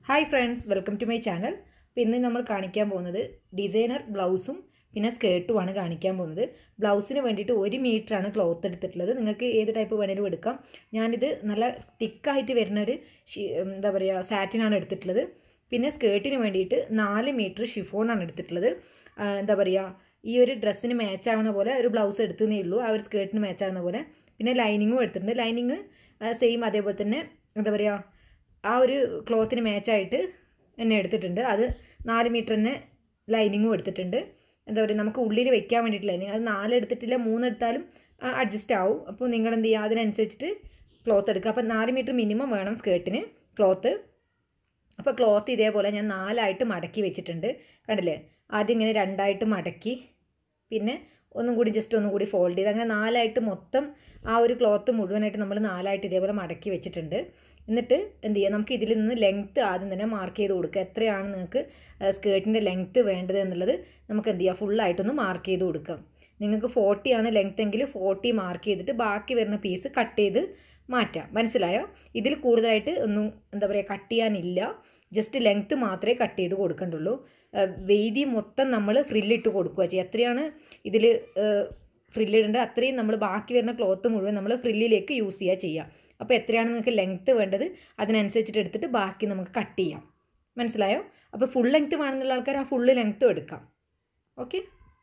hi friends welcome to my channel അപ്പോൾ ഇന്ന് നമ്മൾ കാണിക്കാൻ പോകുന്നത് ഡിസൈനർ ബ്ലൗസും പിന്നെ സ്കേർട്ടുമാണ് കാണിക്കാൻ പോകുന്നത് ബ്ലൗസിന് വേണ്ടിയിട്ട് ഒരു മീറ്ററാണ് ക്ലോത്ത് എടുത്തിട്ടുള്ളത് നിങ്ങൾക്ക് ഏത് ടൈപ്പ് വേണേലും എടുക്കാം ഞാനിത് നല്ല തിക്കായിട്ട് വരുന്നൊരു ഷി- എന്താ പറയുക സാറ്റിനാണ് എടുത്തിട്ടുള്ളത് പിന്നെ സ്കേർട്ടിന് വേണ്ടിയിട്ട് നാല് മീറ്റർ ഷിഫോണാണ് എടുത്തിട്ടുള്ളത് ആ, എന്താ പറയുക ഈ ഒരു ഡ്രസ്സിന് മാച്ച് ആവുന്ന പോലെ ഒരു ബ്ലൗസ് എടുത്തതേ ഉള്ളൂ ആ ഒരു സ്കേർട്ടിന് മാച്ച് ആവുന്ന പോലെ പിന്നെ ലൈനിങ്ങും എടുത്തിട്ടുണ്ട് ലൈനിങ് സെയിം അതേപോലെ തന്നെ എന്താ പറയുക ആ ഒരു ക്ലോത്തിന് മാച്ചായിട്ട് എന്നെ എടുത്തിട്ടുണ്ട് അത് നാല് മീറ്റർ തന്നെ ലൈനിങ്ങും എടുത്തിട്ടുണ്ട് എന്താ പറയുക നമുക്ക് ഉള്ളിൽ വെക്കാൻ വേണ്ടിയിട്ട് ലൈനിങ് അത് നാല് എടുത്തിട്ടില്ല മൂന്ന് എടുത്താലും അഡ്ജസ്റ്റ് ആവും അപ്പോൾ നിങ്ങൾ എന്ത് ചെയ്യുക അതിനനുസരിച്ചിട്ട് ക്ലോത്ത് എടുക്കുക അപ്പോൾ നാല് മീറ്റർ മിനിമം വേണം സ്കേർട്ടിന് ക്ലോത്ത് അപ്പോൾ ക്ലോത്ത് ഇതേപോലെ ഞാൻ നാലായിട്ട് മടക്കി വെച്ചിട്ടുണ്ട് കണ്ടില്ലേ ആദ്യം ഇങ്ങനെ രണ്ടായിട്ട് മടക്കി പിന്നെ ഒന്നും കൂടി ജസ്റ്റ് ഒന്നും കൂടി ഫോൾഡ് ചെയ്ത് അങ്ങനെ നാലായിട്ട് മൊത്തം ആ ഒരു ക്ലോത്ത് മുഴുവനായിട്ട് നമ്മൾ നാലായിട്ട് ഇതേപോലെ മടക്കി വെച്ചിട്ടുണ്ട് എന്നിട്ട് എന്ത് ചെയ്യുക നമുക്ക് ഇതിൽ നിന്ന് ലെങ്ത്ത് ആദ്യം തന്നെ മാർക്ക് ചെയ്ത് കൊടുക്കുക എത്രയാണ് നിങ്ങൾക്ക് സ്കേർട്ടിൻ്റെ ലെങ്ത്ത് വേണ്ടത് എന്നുള്ളത് നമുക്ക് എന്ത് ചെയ്യുക ഫുള്ളായിട്ടൊന്ന് മാർക്ക് ചെയ്ത് കൊടുക്കാം നിങ്ങൾക്ക് ഫോർട്ടി ആണ് ലെങ്ത് എങ്കിൽ ഫോർട്ടി മാർക്ക് ചെയ്തിട്ട് ബാക്കി വരുന്ന പീസ് കട്ട് ചെയ്ത് മാറ്റാം മനസ്സിലായോ ഇതിൽ കൂടുതലായിട്ട് ഒന്നും എന്താ പറയുക കട്ട് ചെയ്യാനില്ല ജസ്റ്റ് ലെങ്ത്ത് മാത്രമേ കട്ട് ചെയ്ത് കൊടുക്കണ്ടുള്ളൂ വെയ്തി മൊത്തം നമ്മൾ ഫ്രില്ലിട്ട് കൊടുക്കുക ചെയ്യുക എത്രയാണ് ഇതിൽ ഫ്രില്ലിടേണ്ടത് അത്രയും നമ്മൾ ബാക്കി വരുന്ന ക്ലോത്ത് മുഴുവൻ നമ്മൾ ഫ്രില്ലിലേക്ക് യൂസ് ചെയ്യുക ചെയ്യുക അപ്പോൾ എത്രയാണ് നിങ്ങൾക്ക് ലെങ്ത്ത് വേണ്ടത് അതിനനുസരിച്ചിട്ട് എടുത്തിട്ട് ബാക്കി നമുക്ക് കട്ട് ചെയ്യാം മനസ്സിലായോ അപ്പോൾ ഫുൾ ലെങ്ത്ത് വേണമെന്നുള്ള ആൾക്കാർ ആ ഫുള്ള് ലെങ്ത്തും എടുക്കാം ഓക്കെ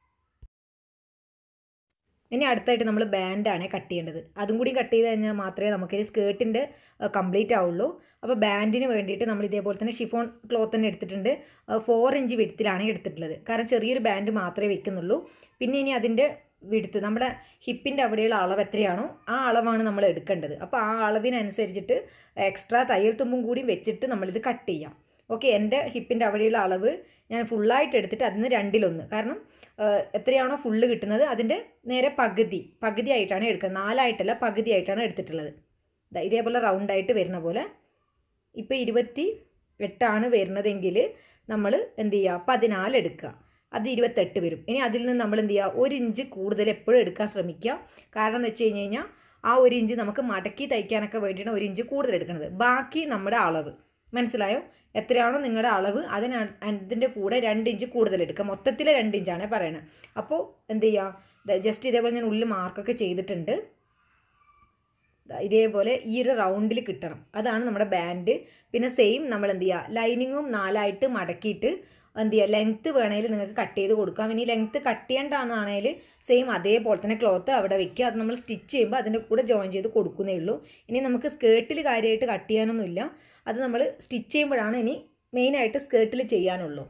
ഇനി അടുത്തായിട്ട് നമ്മൾ ബാൻഡാണ് കട്ട് ചെയ്യേണ്ടത് അതും കൂടി കട്ട് ചെയ്ത് കഴിഞ്ഞാൽ മാത്രമേ നമുക്കിനി സ്കേർട്ടിൻ്റെ കംപ്ലീറ്റ് ആവുള്ളൂ അപ്പോൾ ബാൻഡിന് വേണ്ടിയിട്ട് നമ്മൾ ഇതേപോലെ തന്നെ ഷിഫോൺ ക്ലോത്ത് തന്നെ എടുത്തിട്ടുണ്ട് ഫോർ ഇഞ്ച് വിടുത്തിലാണ് എടുത്തിട്ടുള്ളത് കാരണം ചെറിയൊരു ബാൻഡ് മാത്രമേ വെക്കുന്നുള്ളൂ പിന്നെ ഇനി അതിൻ്റെ വിടുത്ത് നമ്മുടെ ഹിപ്പിൻ്റെ അവിടെയുള്ള അളവ് എത്രയാണോ ആ അളവാണ് നമ്മൾ എടുക്കേണ്ടത് അപ്പോൾ ആ അളവിനനുസരിച്ചിട്ട് എക്സ്ട്രാ തയ്യൽ തുമ്പും കൂടി വെച്ചിട്ട് നമ്മളിത് കട്ട് ചെയ്യാം ഓക്കെ എൻ്റെ ഹിപ്പിൻ്റെ അവിടെയുള്ള അളവ് ഞാൻ ഫുള്ളായിട്ട് എടുത്തിട്ട് അതിന് രണ്ടിലൊന്ന് കാരണം ഏഹ്, എത്രയാണോ ഫുള്ള് കിട്ടുന്നത് അതിൻ്റെ നേരെ പകുതി പകുതി ആയിട്ടാണ് എടുക്കുന്നത് നാലായിട്ടല്ല പകുതി ആയിട്ടാണ് എടുത്തിട്ടുള്ളത് ദാ ഇതേപോലെ റൗണ്ടായിട്ട് വരുന്ന പോലെ ഇപ്പോൾ ഇരുപത്തി എട്ടാണ് വരുന്നതെങ്കിൽ നമ്മൾ എന്ത് ചെയ്യുക പതിനാല് എടുക്കുക അത് ഇരുപത്തെട്ട് വരും ഇനി അതിൽ നിന്ന് നമ്മൾ എന്ത് ചെയ്യുക ഒരു ഇഞ്ച് കൂടുതൽ എപ്പോഴും എടുക്കാൻ ശ്രമിക്കുക കാരണം എന്ന് വെച്ച് കഴിഞ്ഞ് കഴിഞ്ഞാൽ ആ ഒരു ഇഞ്ച് നമുക്ക് മടക്കി തയ്ക്കാനൊക്കെ വേണ്ടിയാണ് ഒരു ഇഞ്ച് കൂടുതൽ എടുക്കുന്നത് ബാക്കി നമ്മുടെ അളവ് മനസ്സിലായോ എത്രയാണോ നിങ്ങളുടെ അളവ് അതിന് അതിൻ്റെ കൂടെ രണ്ട് ഇഞ്ച് കൂടുതൽ എടുക്കുക മൊത്തത്തിൽ രണ്ട് ഇഞ്ചാണ് പറയണത് അപ്പോൾ എന്ത് ചെയ്യുക ജസ്റ്റ് ഇതേപോലെ ഞാൻ ഉള്ളിൽ മാർക്കൊക്കെ ചെയ്തിട്ടുണ്ട് ദാ ഇതേപോലെ ഈ ഒരു റൗണ്ടിൽ കിട്ടണം അതാണ് നമ്മുടെ ബാൻഡ് പിന്നെ സെയിം നമ്മൾ എന്ത് ചെയ്യുക ലൈനിങ്ങും നാലായിട്ട് മടക്കിയിട്ട് എന്ത് ചെയ്യുക ലെങ്ത്ത് വേണമെങ്കിൽ നിങ്ങൾക്ക് കട്ട് ചെയ്ത് കൊടുക്കാം ഇനി ലെങ്ത്ത് കട്ട് ചെയ്യേണ്ടതാണെങ്കിൽ സെയിം അതേപോലെ തന്നെ ക്ലോത്ത് അവിടെ വെക്കുക അത് നമ്മൾ സ്റ്റിച്ച് ചെയ്യുമ്പോൾ അതിൻ്റെ കൂടെ ജോയിൻ ചെയ്ത് കൊടുക്കുന്നേ ഉള്ളൂ ഇനി നമുക്ക് സ്കേർട്ടിൽ കാര്യമായിട്ട് കട്ട് ചെയ്യാനൊന്നുമില്ല അത് നമ്മൾ സ്റ്റിച്ച് ചെയ്യുമ്പോഴാണ് ഇനി മെയിനായിട്ട് സ്കേർട്ടിൽ ചെയ്യാനുള്ളൂ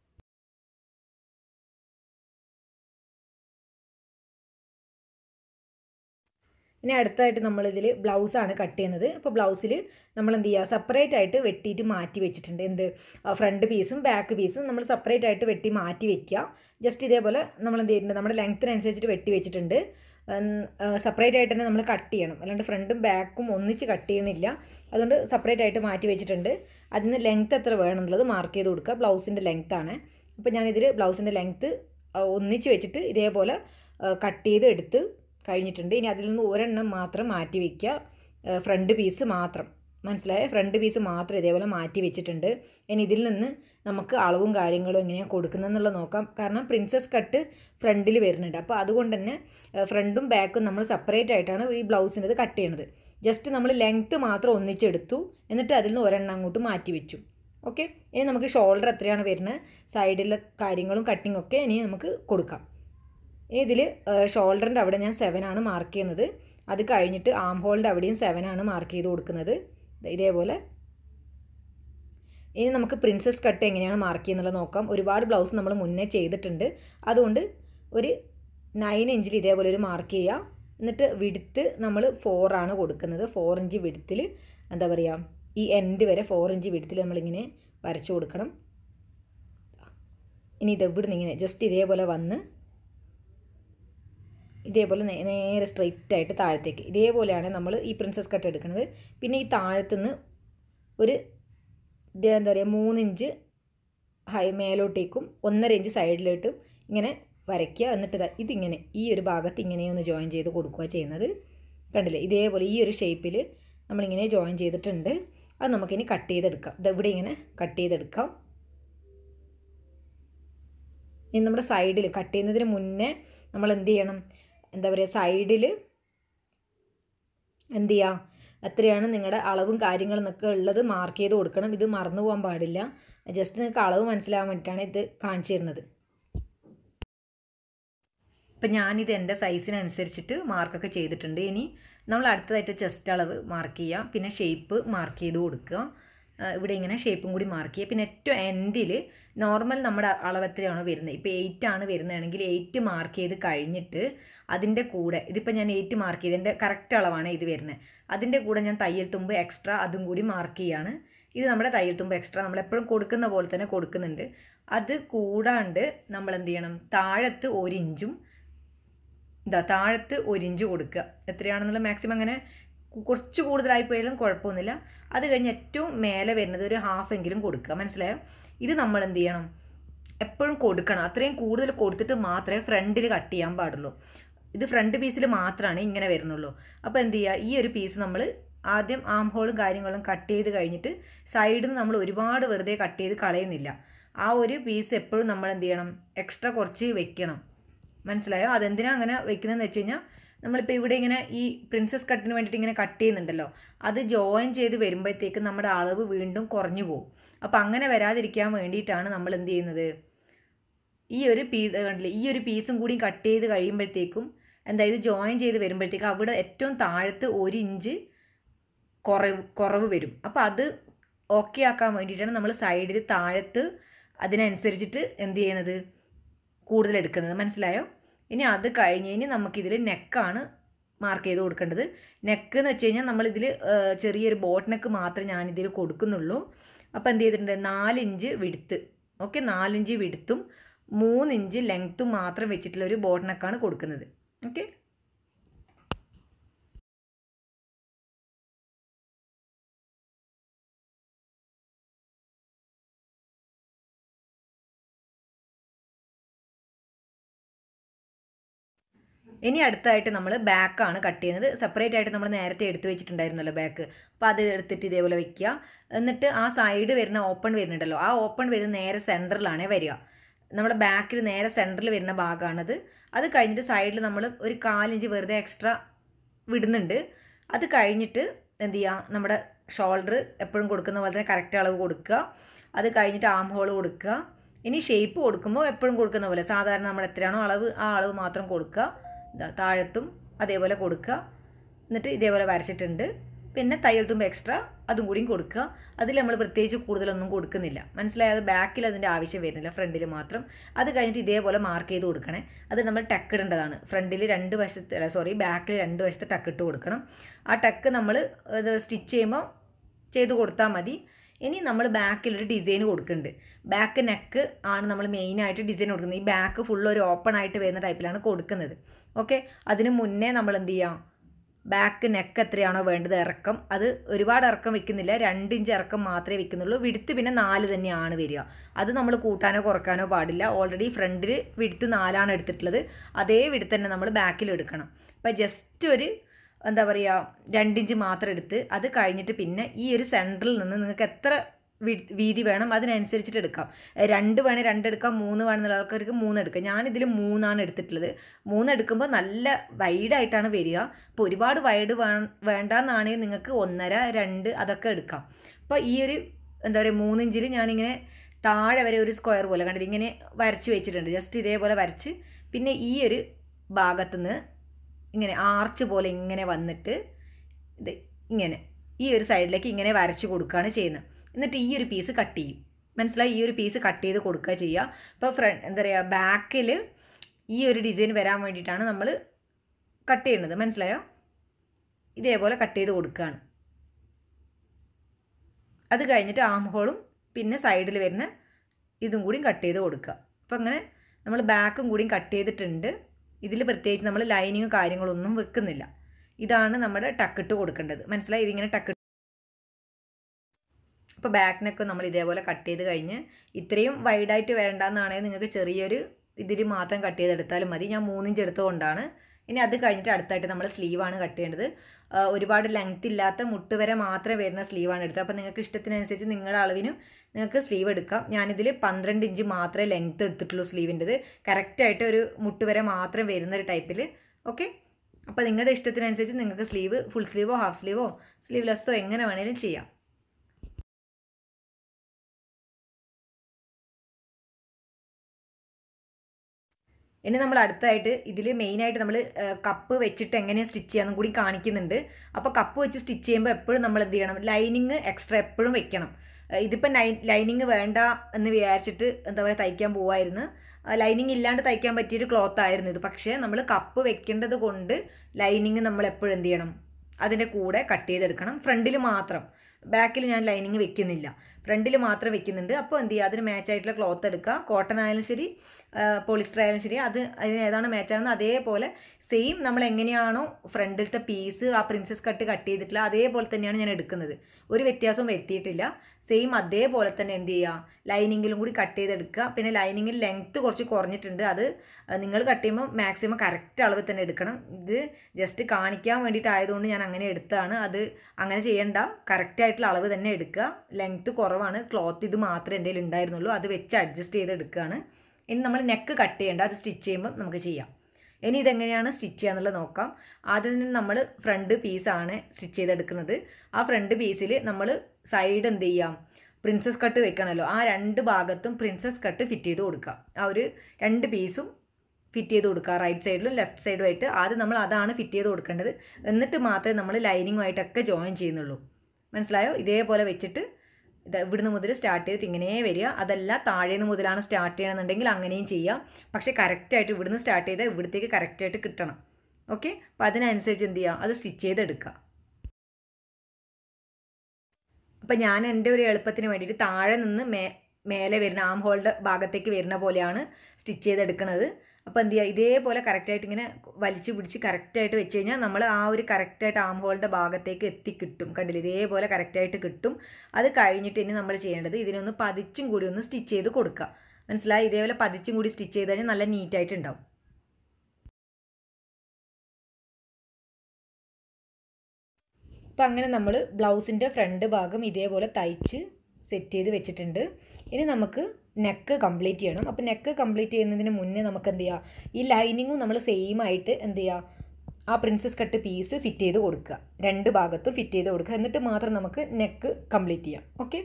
ഇനി അടുത്തായിട്ട് നമ്മളിതിൽ ബ്ലൗസാണ് കട്ട് ചെയ്യുന്നത് അപ്പോൾ ബ്ലൗസിൽ നമ്മൾ എന്ത് ചെയ്യുക സെപ്പറേറ്റ് ആയിട്ട് വെട്ടിയിട്ട് മാറ്റി വെച്ചിട്ടുണ്ട് എന്ത് ഫ്രണ്ട് പീസും ബാക്ക് പീസും നമ്മൾ സെപ്പറേറ്റ് ആയിട്ട് വെട്ടി മാറ്റി വെക്കുക ജസ്റ്റ് ഇതേപോലെ നമ്മൾ എന്ത് ചെയ്തിട്ടുണ്ട് നമ്മുടെ ലെങ്ത്തിനനുസരിച്ചിട്ട് വെട്ടി വെച്ചിട്ടുണ്ട് സെപ്പറേറ്റ് ആയിട്ട് തന്നെ നമ്മൾ കട്ട് ചെയ്യണം അല്ലാണ്ട് ഫ്രണ്ടും ബാക്കും ഒന്നിച്ച് കട്ട് ചെയ്യണില്ല അതുകൊണ്ട് സെപ്പറേറ്റ് ആയിട്ട് മാറ്റി വെച്ചിട്ടുണ്ട് അതിന് ലെങ്ത്ത് എത്ര വേണം എന്നുള്ളത് മാർക്ക് ചെയ്ത് കൊടുക്കുക ബ്ലൗസിൻ്റെ ലെങ്ത്ത് ആണ് അപ്പോൾ ഞാനിതിൽ ബ്ലൗസിൻ്റെ ലെങ്ത്ത് ഒന്നിച്ച് വെച്ചിട്ട് ഇതേപോലെ കട്ട് ചെയ്ത് എടുത്ത് കഴിഞ്ഞിട്ടുണ്ട് ഇനി അതിൽ നിന്ന് ഒരെണ്ണം മാത്രം മാറ്റി വയ്ക്കുക ഫ്രണ്ട് പീസ് മാത്രം മനസ്സിലായ ഫ്രണ്ട് പീസ് മാത്രം ഇതേപോലെ മാറ്റി വെച്ചിട്ടുണ്ട് ഇനി ഇതിൽ നിന്ന് നമുക്ക് അളവും കാര്യങ്ങളും എങ്ങനെയാണ് കൊടുക്കുന്നതെന്നുള്ളത് നോക്കാം കാരണം പ്രിൻസസ് കട്ട് ഫ്രണ്ടിൽ വരുന്നുണ്ട് അപ്പോൾ അതുകൊണ്ട് തന്നെ ഫ്രണ്ടും ബാക്കും നമ്മൾ സെപ്പറേറ്റ് ആയിട്ടാണ് ഈ ബ്ലൗസിൻ്റെ കട്ട് ചെയ്യണത് ജസ്റ്റ് നമ്മൾ ലെങ്ത്ത് മാത്രം ഒന്നിച്ചെടുത്തു എന്നിട്ട് അതിൽ നിന്ന് ഒരെണ്ണം അങ്ങോട്ട് മാറ്റി വെച്ചു ഓക്കെ ഇനി നമുക്ക് ഷോൾഡർ എത്രയാണ് വരുന്നത് സൈഡിലെ കാര്യങ്ങളും കട്ടിങ്ങും ഒക്കെ ഇനി നമുക്ക് കൊടുക്കാം ഇനി ഇതിൽ ഷോൾഡറിൻ്റെ അവിടെ ഞാൻ സെവൻ ആണ് മാർക്ക് ചെയ്യുന്നത് അത് കഴിഞ്ഞിട്ട് ആം ഹോളിൻ്റെ അവിടെയും സെവൻ ആണ് മാർക്ക് ചെയ്ത് കൊടുക്കുന്നത് ദേ ഇതേപോലെ ഇനി നമുക്ക് പ്രിൻസസ് കട്ട് എങ്ങനെയാണ് മാർക്ക് ചെയ്യുന്നുള്ളത് നോക്കാം ഒരുപാട് ബ്ലൗസ് നമ്മൾ മുന്നേ ചെയ്തിട്ടുണ്ട് അതുകൊണ്ട് ഒരു നയൻ ഇഞ്ചിൽ ഇതേപോലെ ഒരു മാർക്ക് ചെയ്യുക എന്നിട്ട് വിടുത്ത് നമ്മൾ ഫോറാണ് കൊടുക്കുന്നത് ഫോർ ഇഞ്ച് വിടുത്തിൽ എന്താ പറയുക ഈ എൻഡ് വരെ ഫോർ ഇഞ്ച് വിടുത്തിൽ നമ്മളിങ്ങനെ വരച്ചു കൊടുക്കണം ഇനി ഇത് ഇവിടുന്ന് ഇങ്ങനെ ജസ്റ്റ് ഇതേപോലെ വന്ന് ഇതേപോലെ നേ- നേരെ സ്ട്രെയിറ്റ് ആയിട്ട് താഴത്തേക്ക് ഇതേപോലെയാണ് നമ്മൾ ഈ പ്രിൻസസ് കട്ട് എടുക്കുന്നത് പിന്നെ ഈ താഴത്തുനിന്ന് ഒരു ഇത് എന്താ പറയുക മൂന്നിഞ്ച് ഹൈ മേലോട്ടേക്കും ഒന്നര ഇഞ്ച് സൈഡിലോട്ടും ഇങ്ങനെ വരയ്ക്കുക എന്നിട്ട് ദാ ഇതിങ്ങനെ ഈ ഒരു ഭാഗത്ത് ഇങ്ങനെ ഒന്ന് ജോയിൻ ചെയ്ത് കൊടുക്കുക ചെയ്യുന്നത് കണ്ടില്ലേ ഇതേപോലെ ഈ ഒരു ഷേപ്പിൽ നമ്മളിങ്ങനെ ജോയിൻ ചെയ്തിട്ടുണ്ട് അത് നമുക്കിനി കട്ട് ചെയ്തെടുക്കാം ഇതെവിടെ ഇങ്ങനെ കട്ട് ചെയ്തെടുക്കാം ഇനി നമ്മുടെ സൈഡിൽ കട്ട് ചെയ്യുന്നതിന് മുന്നേ നമ്മൾ എന്ത് ചെയ്യണം എന്താ പറയുക സൈഡിൽ എന്ത് ചെയ്യുക എത്രയാണ് നിങ്ങളുടെ അളവും കാര്യങ്ങളും എന്നൊക്കെ ഉള്ളത് മാർക്ക് ചെയ്ത് കൊടുക്കണം ഇത് മറന്നു പോകാൻ പാടില്ല ജസ്റ്റ് നിങ്ങൾക്ക് അളവ് മനസ്സിലാവാൻ വേണ്ടിയിട്ടാണ് ഇത് കാണിച്ചു തരുന്നത് ഇപ്പം ഞാനിത് എൻ്റെ സൈസിനനുസരിച്ചിട്ട് മാർക്കൊക്കെ ചെയ്തിട്ടുണ്ട് ഇനി നമ്മൾ അടുത്തതായിട്ട് ചെസ്റ്റ് അളവ് മാർക്ക് ചെയ്യുക പിന്നെ ഷേപ്പ് മാർക്ക് ചെയ്ത് കൊടുക്കുക ഇവിടെ ഇങ്ങനെ ഷേപ്പും കൂടി മാർക്ക് ചെയ്യുക പിന്നെ ഏറ്റവും എൻഡിൽ നോർമൽ നമ്മുടെ അളവ് എത്രയാണോ വരുന്നത് ഇപ്പോൾ എയ്റ്റ് ആണ് വരുന്നതാണെങ്കിൽ എയ്റ്റ് മാർക്ക് ചെയ്ത് കഴിഞ്ഞിട്ട് അതിൻ്റെ കൂടെ ഇതിപ്പോൾ ഞാൻ എയ്റ്റ് മാർക്ക് ചെയ്ത് എൻ്റെ കറക്റ്റ് അളവാണ് ഇത് വരുന്നത് അതിൻ്റെ കൂടെ ഞാൻ തയ്യൽ തുമ്പ് എക്സ്ട്രാ അതും കൂടി മാർക്ക് ചെയ്യാണ് ഇത് നമ്മുടെ തയ്യൽ തുമ്പ് എക്സ്ട്രാ നമ്മളെപ്പോഴും കൊടുക്കുന്ന പോലെ തന്നെ കൊടുക്കുന്നുണ്ട് അത് കൂടാണ്ട് നമ്മൾ എന്ത് ചെയ്യണം താഴത്ത് ഒരു ഇഞ്ചും ഇതാ താഴത്ത് ഒരു ഇഞ്ച് കൊടുക്കുക എത്രയാണെന്നുള്ള മാക്സിമം അങ്ങനെ കുറച്ച് കൂടുതലായി പോയാലും കുഴപ്പമൊന്നുമില്ല അത് കഴിഞ്ഞ് ഏറ്റവും മേലെ വരുന്നത് ഒരു ഹാഫ് എങ്കിലും കൊടുക്കുക മനസ്സിലായോ ഇത് നമ്മൾ എന്ത് ചെയ്യണം എപ്പോഴും കൊടുക്കണം അത്രയും കൂടുതൽ കൊടുത്തിട്ട് മാത്രമേ ഫ്രണ്ടിൽ കട്ട് ചെയ്യാൻ പാടുള്ളൂ ഇത് ഫ്രണ്ട് പീസിൽ മാത്രമാണ് ഇങ്ങനെ വരുന്നുള്ളൂ അപ്പോൾ എന്ത് ചെയ്യുക ഈ ഒരു പീസ് നമ്മൾ ആദ്യം ആം ഹോളും കാര്യങ്ങളും കട്ട് ചെയ്ത് കഴിഞ്ഞിട്ട് സൈഡിൽ നിന്ന് നമ്മൾ ഒരുപാട് വെറുതെ കട്ട് ചെയ്ത് കളയുന്നില്ല ആ ഒരു പീസ് എപ്പോഴും നമ്മൾ എന്ത് ചെയ്യണം എക്സ്ട്രാ കുറച്ച് വെക്കണം മനസ്സിലായോ അതെന്തിനാ അങ്ങനെ വെക്കുന്നതെന്ന് വെച്ച് കഴിഞ്ഞാൽ നമ്മളിപ്പോൾ ഇവിടെ ഇങ്ങനെ ഈ പ്രിൻസസ് കട്ടിന് വേണ്ടിയിട്ട് ഇങ്ങനെ കട്ട് ചെയ്യുന്നുണ്ടല്ലോ അത് ജോയിൻ ചെയ്ത് വരുമ്പോഴത്തേക്ക് നമ്മുടെ അളവ് വീണ്ടും കുറഞ്ഞു പോകും അപ്പോൾ അങ്ങനെ വരാതിരിക്കാൻ വേണ്ടിയിട്ടാണ് നമ്മൾ എന്ത് ചെയ്യുന്നത് ഈ ഒരു പീസ് കണ്ടില്ലേ ഈ ഒരു പീസും കൂടി കട്ട് ചെയ്ത് കഴിയുമ്പോഴത്തേക്കും എന്താ ഇത് ജോയിൻ ചെയ്ത് വരുമ്പോഴത്തേക്ക് അവിടെ ഏറ്റവും താഴത്ത് ഒരു ഇഞ്ച് കുറവ് കുറവ് വരും അപ്പോൾ അത് ഓക്കെ ആക്കാൻ വേണ്ടിയിട്ടാണ് നമ്മൾ സൈഡിൽ താഴത്ത് അതിനനുസരിച്ചിട്ട് എന്ത് ചെയ്യുന്നത് കൂടുതൽ എടുക്കുന്നത് മനസ്സിലായോ ഇനി അത് കഴിഞ്ഞ് കഴിഞ്ഞ് നമുക്കിതിൽ നെക്കാണ് മാർക്ക് ചെയ്ത് കൊടുക്കേണ്ടത് നെക്ക് എന്ന് വെച്ച് കഴിഞ്ഞാൽ നമ്മളിതിൽ ചെറിയൊരു ബോട്ട് നെക്ക് മാത്രമേ ഞാനിതിൽ കൊടുക്കുന്നുള്ളൂ അപ്പോൾ എന്ത് ചെയ്തിട്ടുണ്ട് നാലിഞ്ച് വിടുത്ത് ഓക്കെ നാലിഞ്ച് വിടുത്തും മൂന്നിഞ്ച് ലെങ്ത്തും മാത്രം വെച്ചിട്ടുള്ള ഒരു ബോട്ട് നെക്കാണ് കൊടുക്കുന്നത് ഓക്കെ ഇനി അടുത്തായിട്ട് നമ്മൾ ബാക്കാണ് കട്ട് ചെയ്യുന്നത് സെപ്പറേറ്റ് ആയിട്ട് നമ്മൾ നേരത്തെ എടുത്തു വെച്ചിട്ടുണ്ടായിരുന്നല്ലോ ബാക്ക് അപ്പോൾ അത് എടുത്തിട്ട് ഇതേപോലെ വെക്കുക എന്നിട്ട് ആ സൈഡ് വരുന്ന ഓപ്പൺ വരുന്നുണ്ടല്ലോ ആ ഓപ്പൺ വരുന്ന നേരെ സെൻറ്ററിലാണ് വരിക നമ്മുടെ ബാക്കിൽ നേരെ സെൻറ്ററിൽ വരുന്ന ഭാഗമാണത് അത് കഴിഞ്ഞിട്ട് സൈഡിൽ നമ്മൾ ഒരു കാലിഞ്ച് വെറുതെ എക്സ്ട്രാ വിടുന്നുണ്ട് അത് കഴിഞ്ഞിട്ട് എന്ത് ചെയ്യുക നമ്മുടെ ഷോൾഡർ എപ്പോഴും കൊടുക്കുന്ന പോലെ തന്നെ കറക്റ്റ് അളവ് കൊടുക്കുക അത് കഴിഞ്ഞിട്ട് ആം ഹോൾ കൊടുക്കുക ഇനി ഷേപ്പ് കൊടുക്കുമ്പോൾ എപ്പോഴും കൊടുക്കുന്ന പോലെ സാധാരണ നമ്മൾ എത്രയാണോ അളവ് ആ അളവ് മാത്രം കൊടുക്കുക ഇതാ താഴത്തും അതേപോലെ കൊടുക്കുക എന്നിട്ട് ഇതേപോലെ വരച്ചിട്ടുണ്ട് പിന്നെ തയ്യൽ തുമ്പ് എക്സ്ട്രാ അതും കൂടിയും കൊടുക്കുക അതിൽ നമ്മൾ പ്രത്യേകിച്ച് കൂടുതലൊന്നും കൊടുക്കുന്നില്ല മനസ്സിലായത് ബാക്കിൽ അതിൻ്റെ ആവശ്യം വരുന്നില്ല ഫ്രണ്ടിൽ മാത്രം അത് കഴിഞ്ഞിട്ട് ഇതേപോലെ മാർക്ക് ചെയ്ത് കൊടുക്കണേ അത് നമ്മൾ ടക്ക് ഇടേണ്ടതാണ് ഫ്രണ്ടിൽ രണ്ട് വശത്ത് അല്ല സോറി ബാക്കിൽ രണ്ട് വശത്ത് ടക്ക് ഇട്ട് കൊടുക്കണം ആ ടക്ക് നമ്മൾ ഇത് സ്റ്റിച്ച് ചെയ്യുമ്പോൾ ചെയ്ത് കൊടുത്താൽ മതി ഇനി നമ്മൾ ബാക്കിൽ ഒരു ഡിസൈൻ കൊടുക്കുന്നുണ്ട് ബാക്ക് നെക്ക് ആണ് നമ്മൾ മെയിനായിട്ട് ഡിസൈൻ കൊടുക്കുന്നത് ഈ ബാക്ക് ഫുൾ ഒരു ഓപ്പൺ ആയിട്ട് വരുന്ന ടൈപ്പിലാണ് കൊടുക്കുന്നത് ഓക്കെ അതിന് മുന്നേ നമ്മൾ എന്ത് ചെയ്യാം ബാക്ക് നെക്ക് എത്രയാണോ വേണ്ടത് ഇറക്കം അത് ഒരുപാട് ഇറക്കം വെക്കുന്നില്ല രണ്ട് ഇഞ്ച് ഇറക്കം മാത്രമേ വെക്കുന്നുള്ളൂ വിടുത്ത് പിന്നെ നാല് തന്നെയാണ് വരിക അത് നമ്മൾ കൂട്ടാനോ കുറക്കാനോ പാടില്ല ഓൾറെഡി ഫ്രണ്ടിൽ വിടുത്ത് നാലാണ് എടുത്തിട്ടുള്ളത് അതേ വിടുത്ത് തന്നെ നമ്മൾ ബാക്കിൽ എടുക്കണം അപ്പോൾ ജസ്റ്റ് ഒരു എന്താ പറയുക രണ്ടിഞ്ച് മാത്രം എടുത്ത് അത് കഴിഞ്ഞിട്ട് പിന്നെ ഈ ഒരു സെൻറ്ററിൽ നിന്ന് നിങ്ങൾക്ക് എത്ര വീതി വേണം അതിനനുസരിച്ചിട്ട് എടുക്കാം രണ്ട് വേണേൽ രണ്ട് എടുക്കാം മൂന്ന് വേണമെന്നുള്ള ആൾക്കാർക്ക് മൂന്ന് എടുക്കാം ഞാനിതിൽ മൂന്നാണ് എടുത്തിട്ടുള്ളത് മൂന്ന് എടുക്കുമ്പോൾ നല്ല വൈഡായിട്ടാണ് വരിക അപ്പോൾ ഒരുപാട് വൈഡ് വേ വേണ്ടാന്നാണെങ്കിൽ നിങ്ങൾക്ക് ഒന്നര രണ്ട് അതൊക്കെ എടുക്കാം അപ്പോൾ ഈ ഒരു എന്താ പറയുക മൂന്നിഞ്ചിൽ ഞാനിങ്ങനെ താഴെ വരെ ഒരു സ്ക്വയർ പോലെ കണ്ടിട്ട് ഇങ്ങനെ വരച്ച് വെച്ചിട്ടുണ്ട് ജസ്റ്റ് ഇതേപോലെ വരച്ച് പിന്നെ ഈ ഒരു ഭാഗത്തുനിന്ന് ഇങ്ങനെ ആർച്ച് പോലെ ഇങ്ങനെ വന്നിട്ട് ഇത് ഇങ്ങനെ ഈ ഒരു സൈഡിലേക്ക് ഇങ്ങനെ വരച്ച് കൊടുക്കുകയാണ് ചെയ്യുന്നത് എന്നിട്ട് ഈ ഒരു പീസ് കട്ട് ചെയ്യും മനസ്സിലായി ഈ ഒരു പീസ് കട്ട് ചെയ്ത് കൊടുക്കുക ചെയ്യുക അപ്പോൾ ഫ്രണ്ട് എന്താ പറയുക ബാക്കിൽ ഈ ഒരു ഡിസൈൻ വരാൻ വേണ്ടിയിട്ടാണ് നമ്മൾ കട്ട് ചെയ്യുന്നത് മനസ്സിലായോ ഇതേപോലെ കട്ട് ചെയ്ത് കൊടുക്കുകയാണ് അത് കഴിഞ്ഞിട്ട് ആം ഹോളും പിന്നെ സൈഡിൽ വരുന്ന ഇതും കൂടി കട്ട് ചെയ്ത് കൊടുക്കുക അപ്പോൾ അങ്ങനെ നമ്മൾ ബാക്കും കൂടിയും കട്ട് ചെയ്തിട്ടുണ്ട് ഇതിൽ പ്രത്യേകിച്ച് നമ്മൾ ലൈനിങ്ങും കാര്യങ്ങളൊന്നും വെക്കുന്നില്ല ഇതാണ് നമ്മുടെ ടക്കിട്ട് കൊടുക്കേണ്ടത് മനസ്സിലായി ഇതിങ്ങനെ ടക്കിട്ട് ഇപ്പോൾ ബാക്ക് നെക്ക് നമ്മൾ ഇതേപോലെ കട്ട് ചെയ്ത് കഴിഞ്ഞ് ഇത്രയും വൈഡായിട്ട് വരണ്ടെന്നാണെങ്കിൽ നിങ്ങൾക്ക് ചെറിയൊരു ഇതിൽ മാത്രം കട്ട് ചെയ്തെടുത്താലും മതി ഞാൻ മൂന്നിഞ്ച് എടുത്തുകൊണ്ടാണ് ഇനി അത് കഴിഞ്ഞിട്ട് അടുത്തായിട്ട് നമ്മൾ സ്ലീവാണ് കട്ട് ചെയ്യേണ്ടത് ആ, ഒരുപാട് ലെങ്ത് ഇല്ലാത്ത മുട്ട് വരെ മാത്രമേ വരുന്ന സ്ലീവാണ് എടുത്തത് അപ്പോൾ നിങ്ങൾക്ക് ഇഷ്ടത്തിനനുസരിച്ച് നിങ്ങളുടെ അളവിനും നിങ്ങൾക്ക് സ്ലീവ് എടുക്കാം ഞാനിതിൽ പന്ത്രണ്ട് ഇഞ്ച് മാത്രമേ ലെങ്ത് എടുത്തിട്ടുള്ളൂ സ്ലീവിൻ്റെത് കറക്റ്റായിട്ട് ഒരു മുട്ട് വരെ മാത്രം വരുന്ന ഒരു ടൈപ്പിൽ ഓക്കെ അപ്പോൾ നിങ്ങളുടെ ഇഷ്ടത്തിനനുസരിച്ച് നിങ്ങൾക്ക് സ്ലീവ് ഫുൾ സ്ലീവോ ഹാഫ് സ്ലീവോ സ്ലീവ്ലെസ്സോ എങ്ങനെ വേണേലും ചെയ്യാം ഇനി നമ്മൾ അടുത്തായിട്ട് ഇതിൽ മെയിനായിട്ട് നമ്മൾ കപ്പ് വെച്ചിട്ട് എങ്ങനെ സ്റ്റിച്ച് ചെയ്യാമെന്നും കൂടി കാണിക്കുന്നുണ്ട് അപ്പോൾ കപ്പ് വെച്ച് സ്റ്റിച്ച് ചെയ്യുമ്പോൾ എപ്പോഴും നമ്മൾ എന്ത് ചെയ്യണം ലൈനിങ് എക്സ്ട്രാ എപ്പോഴും വെക്കണം ഏഹ് ഇതിപ്പോൾ ലൈ ലൈനിങ് വേണ്ട എന്ന് വിചാരിച്ചിട്ട് എന്താ പറയുക തയ്ക്കാൻ പോവായിരുന്നു ലൈനിങ് ഇല്ലാണ്ട് തയ്ക്കാൻ പറ്റിയൊരു ക്ലോത്ത് ആയിരുന്നു ഇത് പക്ഷേ നമ്മൾ കപ്പ് വെക്കേണ്ടത് കൊണ്ട് ലൈനിങ് നമ്മൾ എപ്പോഴും എന്ത് ചെയ്യണം അതിൻ്റെ കൂടെ കട്ട് ചെയ്തെടുക്കണം ഫ്രണ്ടിൽ മാത്രം ബാക്കിൽ ഞാൻ ലൈനിങ് വെക്കുന്നില്ല ഫ്രണ്ടിൽ മാത്രം വെക്കുന്നുണ്ട് അപ്പോൾ എന്ത് ചെയ്യുക അതിന് മാച്ച് ആയിട്ടുള്ള ക്ലോത്ത് എടുക്കുക കോട്ടൺ ആയാലും ശരി പോളിസ്റ്റർ ആയാലും ശരി അത് അതിന് ഏതാണ് മാച്ച് ആകുന്നത് അതേപോലെ സെയിം നമ്മൾ എങ്ങനെയാണോ ഫ്രണ്ടിലത്തെ പീസ് ആ പ്രിൻസസ് കട്ട് കട്ട് ചെയ്തിട്ടില്ല അതേപോലെ തന്നെയാണ് ഞാൻ എടുക്കുന്നത് ഒരു വ്യത്യാസവും വരുത്തിയിട്ടില്ല സെയിം അതേപോലെ തന്നെ എന്ത് ചെയ്യുക ലൈനിങ്ങിലും കൂടി കട്ട് ചെയ്തെടുക്കുക പിന്നെ ലൈനിങ്ങിൽ ലെങ്ത്ത് കുറച്ച് കുറഞ്ഞിട്ടുണ്ട് അത് നിങ്ങൾ കട്ട് ചെയ്യുമ്പോൾ മാക്സിമം കറക്റ്റ് അളവ് തന്നെ എടുക്കണം ഇത് ജസ്റ്റ് കാണിക്കാൻ വേണ്ടിയിട്ടായതുകൊണ്ട് ഞാൻ അങ്ങനെ എടുത്തതാണ് അത് അങ്ങനെ ചെയ്യണ്ട കറക്റ്റ് ആയിട്ടുള്ള അളവ് തന്നെ എടുക്കുക ലെങ്ത്ത് കുറവാണ് ക്ലോത്ത് ഇത് മാത്രമേ എൻ്റെ കയ്യിൽ ഉണ്ടായിരുന്നുള്ളൂ അത് വെച്ച് അഡ്ജസ്റ്റ് ചെയ്ത് എടുക്കുകയാണ് ഇനി നമ്മൾ നെക്ക് കട്ട് ചെയ്യേണ്ട അത് സ്റ്റിച്ച് ചെയ്യുമ്പോൾ നമുക്ക് ചെയ്യാം ഇനി ഇതെങ്ങനെയാണ് സ്റ്റിച്ച് ചെയ്യുക എന്നുള്ളത് നോക്കാം ആദ്യം തന്നെ നമ്മൾ ഫ്രണ്ട് പീസാണ് സ്റ്റിച്ച് ചെയ്തെടുക്കുന്നത് ആ ഫ്രണ്ട് പീസിൽ നമ്മൾ സൈഡ് എന്ത് ചെയ്യാം പ്രിൻസസ് കട്ട് വെക്കണമല്ലോ ആ രണ്ട് ഭാഗത്തും പ്രിൻസസ് കട്ട് ഫിറ്റ് ചെയ്ത് കൊടുക്കുക ആ ഒരു രണ്ട് പീസും ഫിറ്റ് ചെയ്ത് കൊടുക്കുക റൈറ്റ് സൈഡിലും ലെഫ്റ്റ് സൈഡും ആയിട്ട് ആദ്യം നമ്മൾ അതാണ് ഫിറ്റ് ചെയ്ത് കൊടുക്കേണ്ടത് എന്നിട്ട് മാത്രമേ നമ്മൾ ലൈനിങ്ങുമായിട്ടൊക്കെ ജോയിൻ ചെയ്യുന്നുള്ളൂ മനസ്സിലായോ ഇതേപോലെ വെച്ചിട്ട് ഇത് ഇവിടുന്ന് മുതൽ സ്റ്റാർട്ട് ചെയ്തിട്ട് ഇങ്ങനെ വരിക അതല്ല താഴേന്ന് മുതലാണ് സ്റ്റാർട്ട് ചെയ്യണമെന്നുണ്ടെങ്കിൽ അങ്ങനെയും ചെയ്യാം പക്ഷേ കറക്റ്റായിട്ട് ഇവിടുന്ന് സ്റ്റാർട്ട് ചെയ്താൽ ഇവിടത്തേക്ക് കറക്റ്റായിട്ട് കിട്ടണം ഓക്കെ അപ്പം അതിനനുസരിച്ച് എന്ത് ചെയ്യുക അത് സ്റ്റിച്ച് ചെയ്തെടുക്കുക അപ്പം ഞാൻ എൻ്റെ ഒരു എളുപ്പത്തിന് വേണ്ടിയിട്ട് താഴെ നിന്ന് മേ മേലെ വരുന്ന ആം ഹോളിൻ്റെ ഭാഗത്തേക്ക് വരുന്ന പോലെയാണ് സ്റ്റിച്ച് ചെയ്തെടുക്കുന്നത് അപ്പോൾ എന്ത് ചെയ്യുക ഇതേപോലെ കറക്റ്റായിട്ട് ഇങ്ങനെ വലിച്ചു പിടിച്ച് കറക്റ്റായിട്ട് വെച്ച് കഴിഞ്ഞാൽ നമ്മൾ ആ ഒരു കറക്റ്റായിട്ട് ആം ഹോളിൻ്റെ ഭാഗത്തേക്ക് എത്തിക്കിട്ടും കണ്ടില്ല ഇതേപോലെ കറക്റ്റായിട്ട് കിട്ടും അത് കഴിഞ്ഞിട്ട് ഇനി നമ്മൾ ചെയ്യേണ്ടത് ഇതിനൊന്ന് പതിച്ചും കൂടി ഒന്ന് സ്റ്റിച്ച് ചെയ്ത് കൊടുക്കുക മനസ്സിലായി ഇതേപോലെ പതിച്ചും കൂടി സ്റ്റിച്ച് ചെയ്ത് കഴിഞ്ഞാൽ നല്ല നീറ്റായിട്ടുണ്ടാവും അപ്പം അങ്ങനെ നമ്മൾ ബ്ലൗസിൻ്റെ ഫ്രണ്ട് ഭാഗം ഇതേപോലെ തയ്ച്ച് സെറ്റ് ചെയ്ത് വെച്ചിട്ടുണ്ട് ഇനി നമുക്ക് നെക്ക് കംപ്ലീറ്റ് ചെയ്യണം അപ്പോൾ നെക്ക് കംപ്ലീറ്റ് ചെയ്യുന്നതിന് മുന്നേ നമുക്ക് എന്ത് ചെയ്യുക ഈ ലൈനിങ്ങും നമ്മൾ സെയിം ആയിട്ട് എന്ത് ചെയ്യുക ആ പ്രിൻസസ് കട്ട് പീസ് ഫിറ്റ് ചെയ്ത് കൊടുക്കുക രണ്ട് ഭാഗത്തും ഫിറ്റ് ചെയ്ത് കൊടുക്കുക എന്നിട്ട് മാത്രം നമുക്ക് നെക്ക് കംപ്ലീറ്റ് ചെയ്യാം ഓക്കെ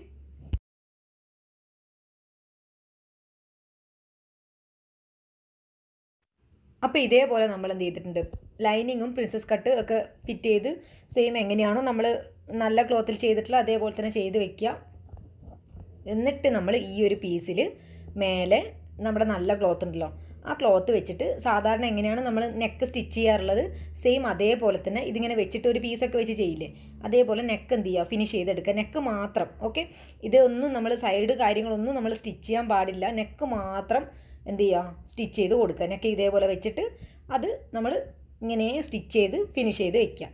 അപ്പോൾ ഇതേപോലെ നമ്മൾ എന്ത് ചെയ്തിട്ടുണ്ട് ലൈനിങ്ങും പ്രിൻസസ് കട്ട് ഒക്കെ ഫിറ്റ് ചെയ്ത് സെയിം എങ്ങനെയാണോ നമ്മൾ നല്ല ക്ലോത്തിൽ ചെയ്തിട്ടുള്ള അതേപോലെ തന്നെ ചെയ്ത് വെക്കുക എന്നിട്ട് നമ്മൾ ഈ ഒരു പീസിൽ മേലെ നമ്മുടെ നല്ല ക്ലോത്ത് ഉണ്ടല്ലോ ആ ക്ലോത്ത് വെച്ചിട്ട് സാധാരണ എങ്ങനെയാണ് നമ്മൾ നെക്ക് സ്റ്റിച്ച് ചെയ്യാറുള്ളത് സെയിം അതേപോലെ തന്നെ ഇതിങ്ങനെ വെച്ചിട്ട് ഒരു പീസൊക്കെ വെച്ച് ചെയ്യില്ലേ അതേപോലെ നെക്ക് എന്ത് ചെയ്യുക ഫിനിഷ് ചെയ്തെടുക്കുക നെക്ക് മാത്രം ഓക്കെ ഇതൊന്നും നമ്മൾ സൈഡ് കാര്യങ്ങളൊന്നും നമ്മൾ സ്റ്റിച്ച് ചെയ്യാൻ പാടില്ല നെക്ക് മാത്രം എന്ത് ചെയ്യുക സ്റ്റിച്ച് ചെയ്ത് കൊടുക്കുക നെക്ക് ഇതേപോലെ വെച്ചിട്ട് അത് നമ്മൾ ഇങ്ങനെ സ്റ്റിച്ച് ചെയ്ത് ഫിനിഷ് ചെയ്ത് വെക്കുക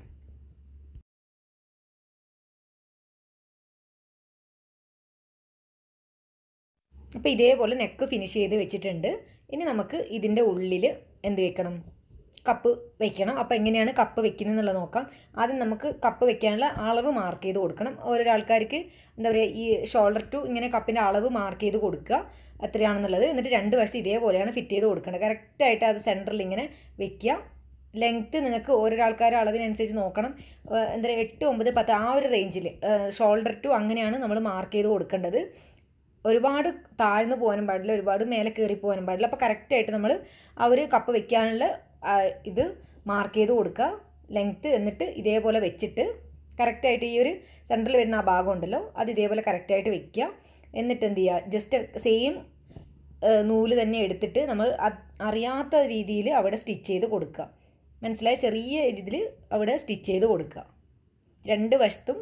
അപ്പോൾ ഇതേപോലെ നെക്ക് ഫിനിഷ് ചെയ്ത് വെച്ചിട്ടുണ്ട് ഇനി നമുക്ക് ഇതിൻ്റെ ഉള്ളിൽ എന്ത് വെക്കണം കപ്പ് വെക്കണം അപ്പോൾ എങ്ങനെയാണ് കപ്പ് വെക്കുന്നത് എന്നുള്ളത് നോക്കാം ആദ്യം നമുക്ക് കപ്പ് വെക്കാനുള്ള അളവ് മാർക്ക് ചെയ്ത് കൊടുക്കണം ഓരോരോ ആൾക്കാർക്ക് എന്താ പറയുക ഈ ഷോൾഡർ ടു ഇങ്ങനെ കപ്പിൻ്റെ അളവ് മാർക്ക് ചെയ്ത് കൊടുക്കുക എത്രയാണെന്നുള്ളത് എന്നിട്ട് രണ്ട് വശം ഇതേപോലെയാണ് ഫിറ്റ് ചെയ്ത് കൊടുക്കേണ്ടത് കറക്റ്റായിട്ട് അത് സെൻറ്ററിൽ ഇങ്ങനെ വെക്കുക ലെങ്ത്ത് നിങ്ങൾക്ക് ഓരോരോ ആൾക്കാരുടെ അളവിനനുസരിച്ച് നോക്കണം എന്താ പറയുക എട്ട് ഒമ്പത് പത്ത് ആ ഒരു റേഞ്ചിൽ ഷോൾഡർ ടു അങ്ങനെയാണ് നമ്മൾ മാർക്ക് ചെയ്ത് കൊടുക്കേണ്ടത് ഒരുപാട് താഴ്ന്നു പോകാനും പാടില്ല ഒരുപാട് മേലെ കയറി പോകാനും പാടില്ല അപ്പോൾ കറക്റ്റായിട്ട് നമ്മൾ ആ ഒരു കപ്പ് വെക്കാനുള്ള ഇത് മാർക്ക് ചെയ്ത് കൊടുക്കുക ലെങ്ത്ത് എന്നിട്ട് ഇതേപോലെ വെച്ചിട്ട് കറക്റ്റായിട്ട് ഈ ഒരു സെൻറ്ററിൽ വരുന്ന ആ ഭാഗം ഉണ്ടല്ലോ അത് ഇതേപോലെ കറക്റ്റായിട്ട് വെക്കുക എന്നിട്ട് എന്ത് ചെയ്യുക ജസ്റ്റ് സെയിം നൂല് തന്നെ എടുത്തിട്ട് നമ്മൾ അറിയാത്ത രീതിയിൽ അവിടെ സ്റ്റിച്ച് ചെയ്ത് കൊടുക്കുക മനസ്സിലായ ചെറിയ ഇതിൽ അവിടെ സ്റ്റിച്ച് ചെയ്ത് കൊടുക്കുക രണ്ട് വശത്തും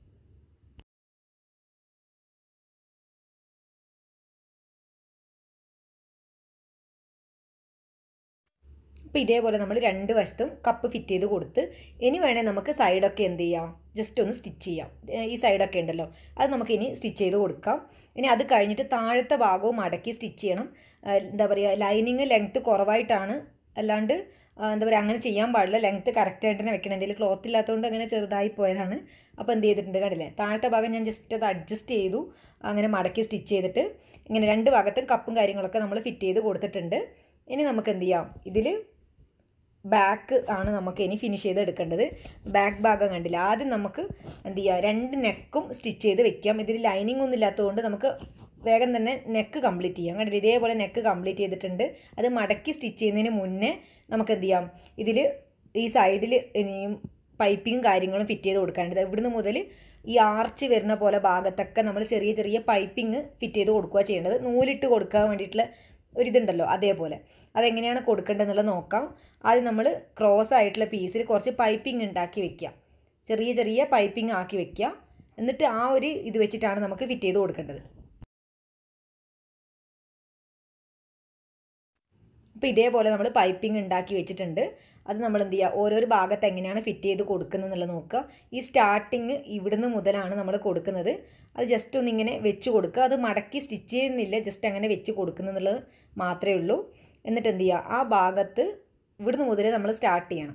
അപ്പോൾ ഇതേപോലെ നമ്മൾ രണ്ട് വശത്തും കപ്പ് ഫിറ്റ് ചെയ്ത് കൊടുത്ത് ഇനി വേണേൽ നമുക്ക് സൈഡൊക്കെ എന്ത് ചെയ്യാം ജസ്റ്റ് ഒന്ന് സ്റ്റിച്ച് ചെയ്യാം ഈ സൈഡൊക്കെ ഉണ്ടല്ലോ അത് നമുക്ക് ഇനി സ്റ്റിച്ച് ചെയ്ത് കൊടുക്കാം ഇനി അത് കഴിഞ്ഞിട്ട് താഴത്തെ ഭാഗവും മടക്കി സ്റ്റിച്ച് ചെയ്യണം എന്താ പറയുക ലൈനിങ് ലെങ്ത്ത് കുറവായിട്ടാണ് അല്ലാണ്ട് എന്താ പറയുക അങ്ങനെ ചെയ്യാൻ പാടില്ല ലെങ്ത്ത് കറക്റ്റായിട്ട് തന്നെ വെക്കണം എന്തെങ്കിലും ക്ലോത്ത് ഇല്ലാത്തതുകൊണ്ട് അങ്ങനെ ചെറുതായി പോയതാണ് അപ്പോൾ എന്ത് ചെയ്തിട്ടുണ്ട് കണ്ടില്ലേ താഴത്തെ ഭാഗം ഞാൻ ജസ്റ്റ് അത് അഡ്ജസ്റ്റ് ചെയ്തു അങ്ങനെ മടക്കി സ്റ്റിച്ച് ചെയ്തിട്ട് ഇങ്ങനെ രണ്ട് ഭാഗത്തും കപ്പും കാര്യങ്ങളൊക്കെ നമ്മൾ ഫിറ്റ് ചെയ്ത് കൊടുത്തിട്ടുണ്ട് ഇനി നമുക്ക് എന്ത് ചെയ്യാം ഇതിൽ ബാക്ക് ആണ് നമുക്ക് ഇനി ഫിനിഷ് ചെയ്ത് എടുക്കേണ്ടത് ബാക്ക് ഭാഗം കണ്ടില്ല ആദ്യം നമുക്ക് എന്ത് ചെയ്യുക രണ്ട് നെക്കും സ്റ്റിച്ച് ചെയ്ത് വെക്കാം ഇതിൽ ലൈനിങ് ഒന്നും ഇല്ലാത്തതുകൊണ്ട് നമുക്ക് വേഗം തന്നെ നെക്ക് കംപ്ലീറ്റ് ചെയ്യാം കണ്ടില്ല ഇതേപോലെ നെക്ക് കംപ്ലീറ്റ് ചെയ്തിട്ടുണ്ട് അത് മടക്കി സ്റ്റിച്ച് ചെയ്യുന്നതിന് മുന്നേ നമുക്ക് എന്ത് ചെയ്യാം ഇതിൽ ഈ സൈഡിൽ ഇനിയും പൈപ്പിങ്ങും കാര്യങ്ങളും ഫിറ്റ് ചെയ്ത് കൊടുക്കാനുണ്ട് ഇവിടുന്ന് മുതൽ ഈ ആർച്ച് വരുന്ന പോലെ ഭാഗത്തൊക്കെ നമ്മൾ ചെറിയ ചെറിയ പൈപ്പിംഗ് ഫിറ്റ് ചെയ്ത് കൊടുക്കുക ചെയ്യേണ്ടത് നൂലിട്ട് കൊടുക്കാൻ വേണ്ടിയിട്ടുള്ള ഒരിതുണ്ടല്ലോ അതേപോലെ അതെങ്ങനെയാണ് കൊടുക്കേണ്ടതെന്നുള്ളത് നോക്കാം ആദ്യം നമ്മൾ ക്രോസ് ആയിട്ടുള്ള പീസിൽ കുറച്ച് പൈപ്പിംഗ് ഉണ്ടാക്കി വെക്കുക ചെറിയ ചെറിയ പൈപ്പിംഗ് ആക്കി വെക്കുക എന്നിട്ട് ആ ഒരു ഇത് വെച്ചിട്ടാണ് നമുക്ക് ഫിറ്റ് ചെയ്ത് കൊടുക്കേണ്ടത് അപ്പോൾ ഇതേപോലെ നമ്മൾ പൈപ്പിംഗ് ഉണ്ടാക്കി വെച്ചിട്ടുണ്ട് അത് നമ്മൾ എന്ത് ചെയ്യുക ഓരോരോ ഭാഗത്ത് എങ്ങനെയാണ് ഫിറ്റ് ചെയ്ത് കൊടുക്കുന്നത് എന്നുള്ളത് നോക്കുക ഈ സ്റ്റാർട്ടിങ് ഇവിടുന്ന് മുതലാണ് നമ്മൾ കൊടുക്കുന്നത് അത് ജസ്റ്റ് ഒന്ന് ഇങ്ങനെ വെച്ച് കൊടുക്കുക അത് മടക്കി സ്റ്റിച്ച് ചെയ്യുന്നില്ല ജസ്റ്റ് അങ്ങനെ വെച്ച് കൊടുക്കുന്നുള്ളത് മാത്രമേ ഉള്ളൂ എന്നിട്ട് എന്ത് ചെയ്യുക ആ ഭാഗത്ത് ഇവിടുന്ന് മുതൽ നമ്മൾ സ്റ്റാർട്ട് ചെയ്യണം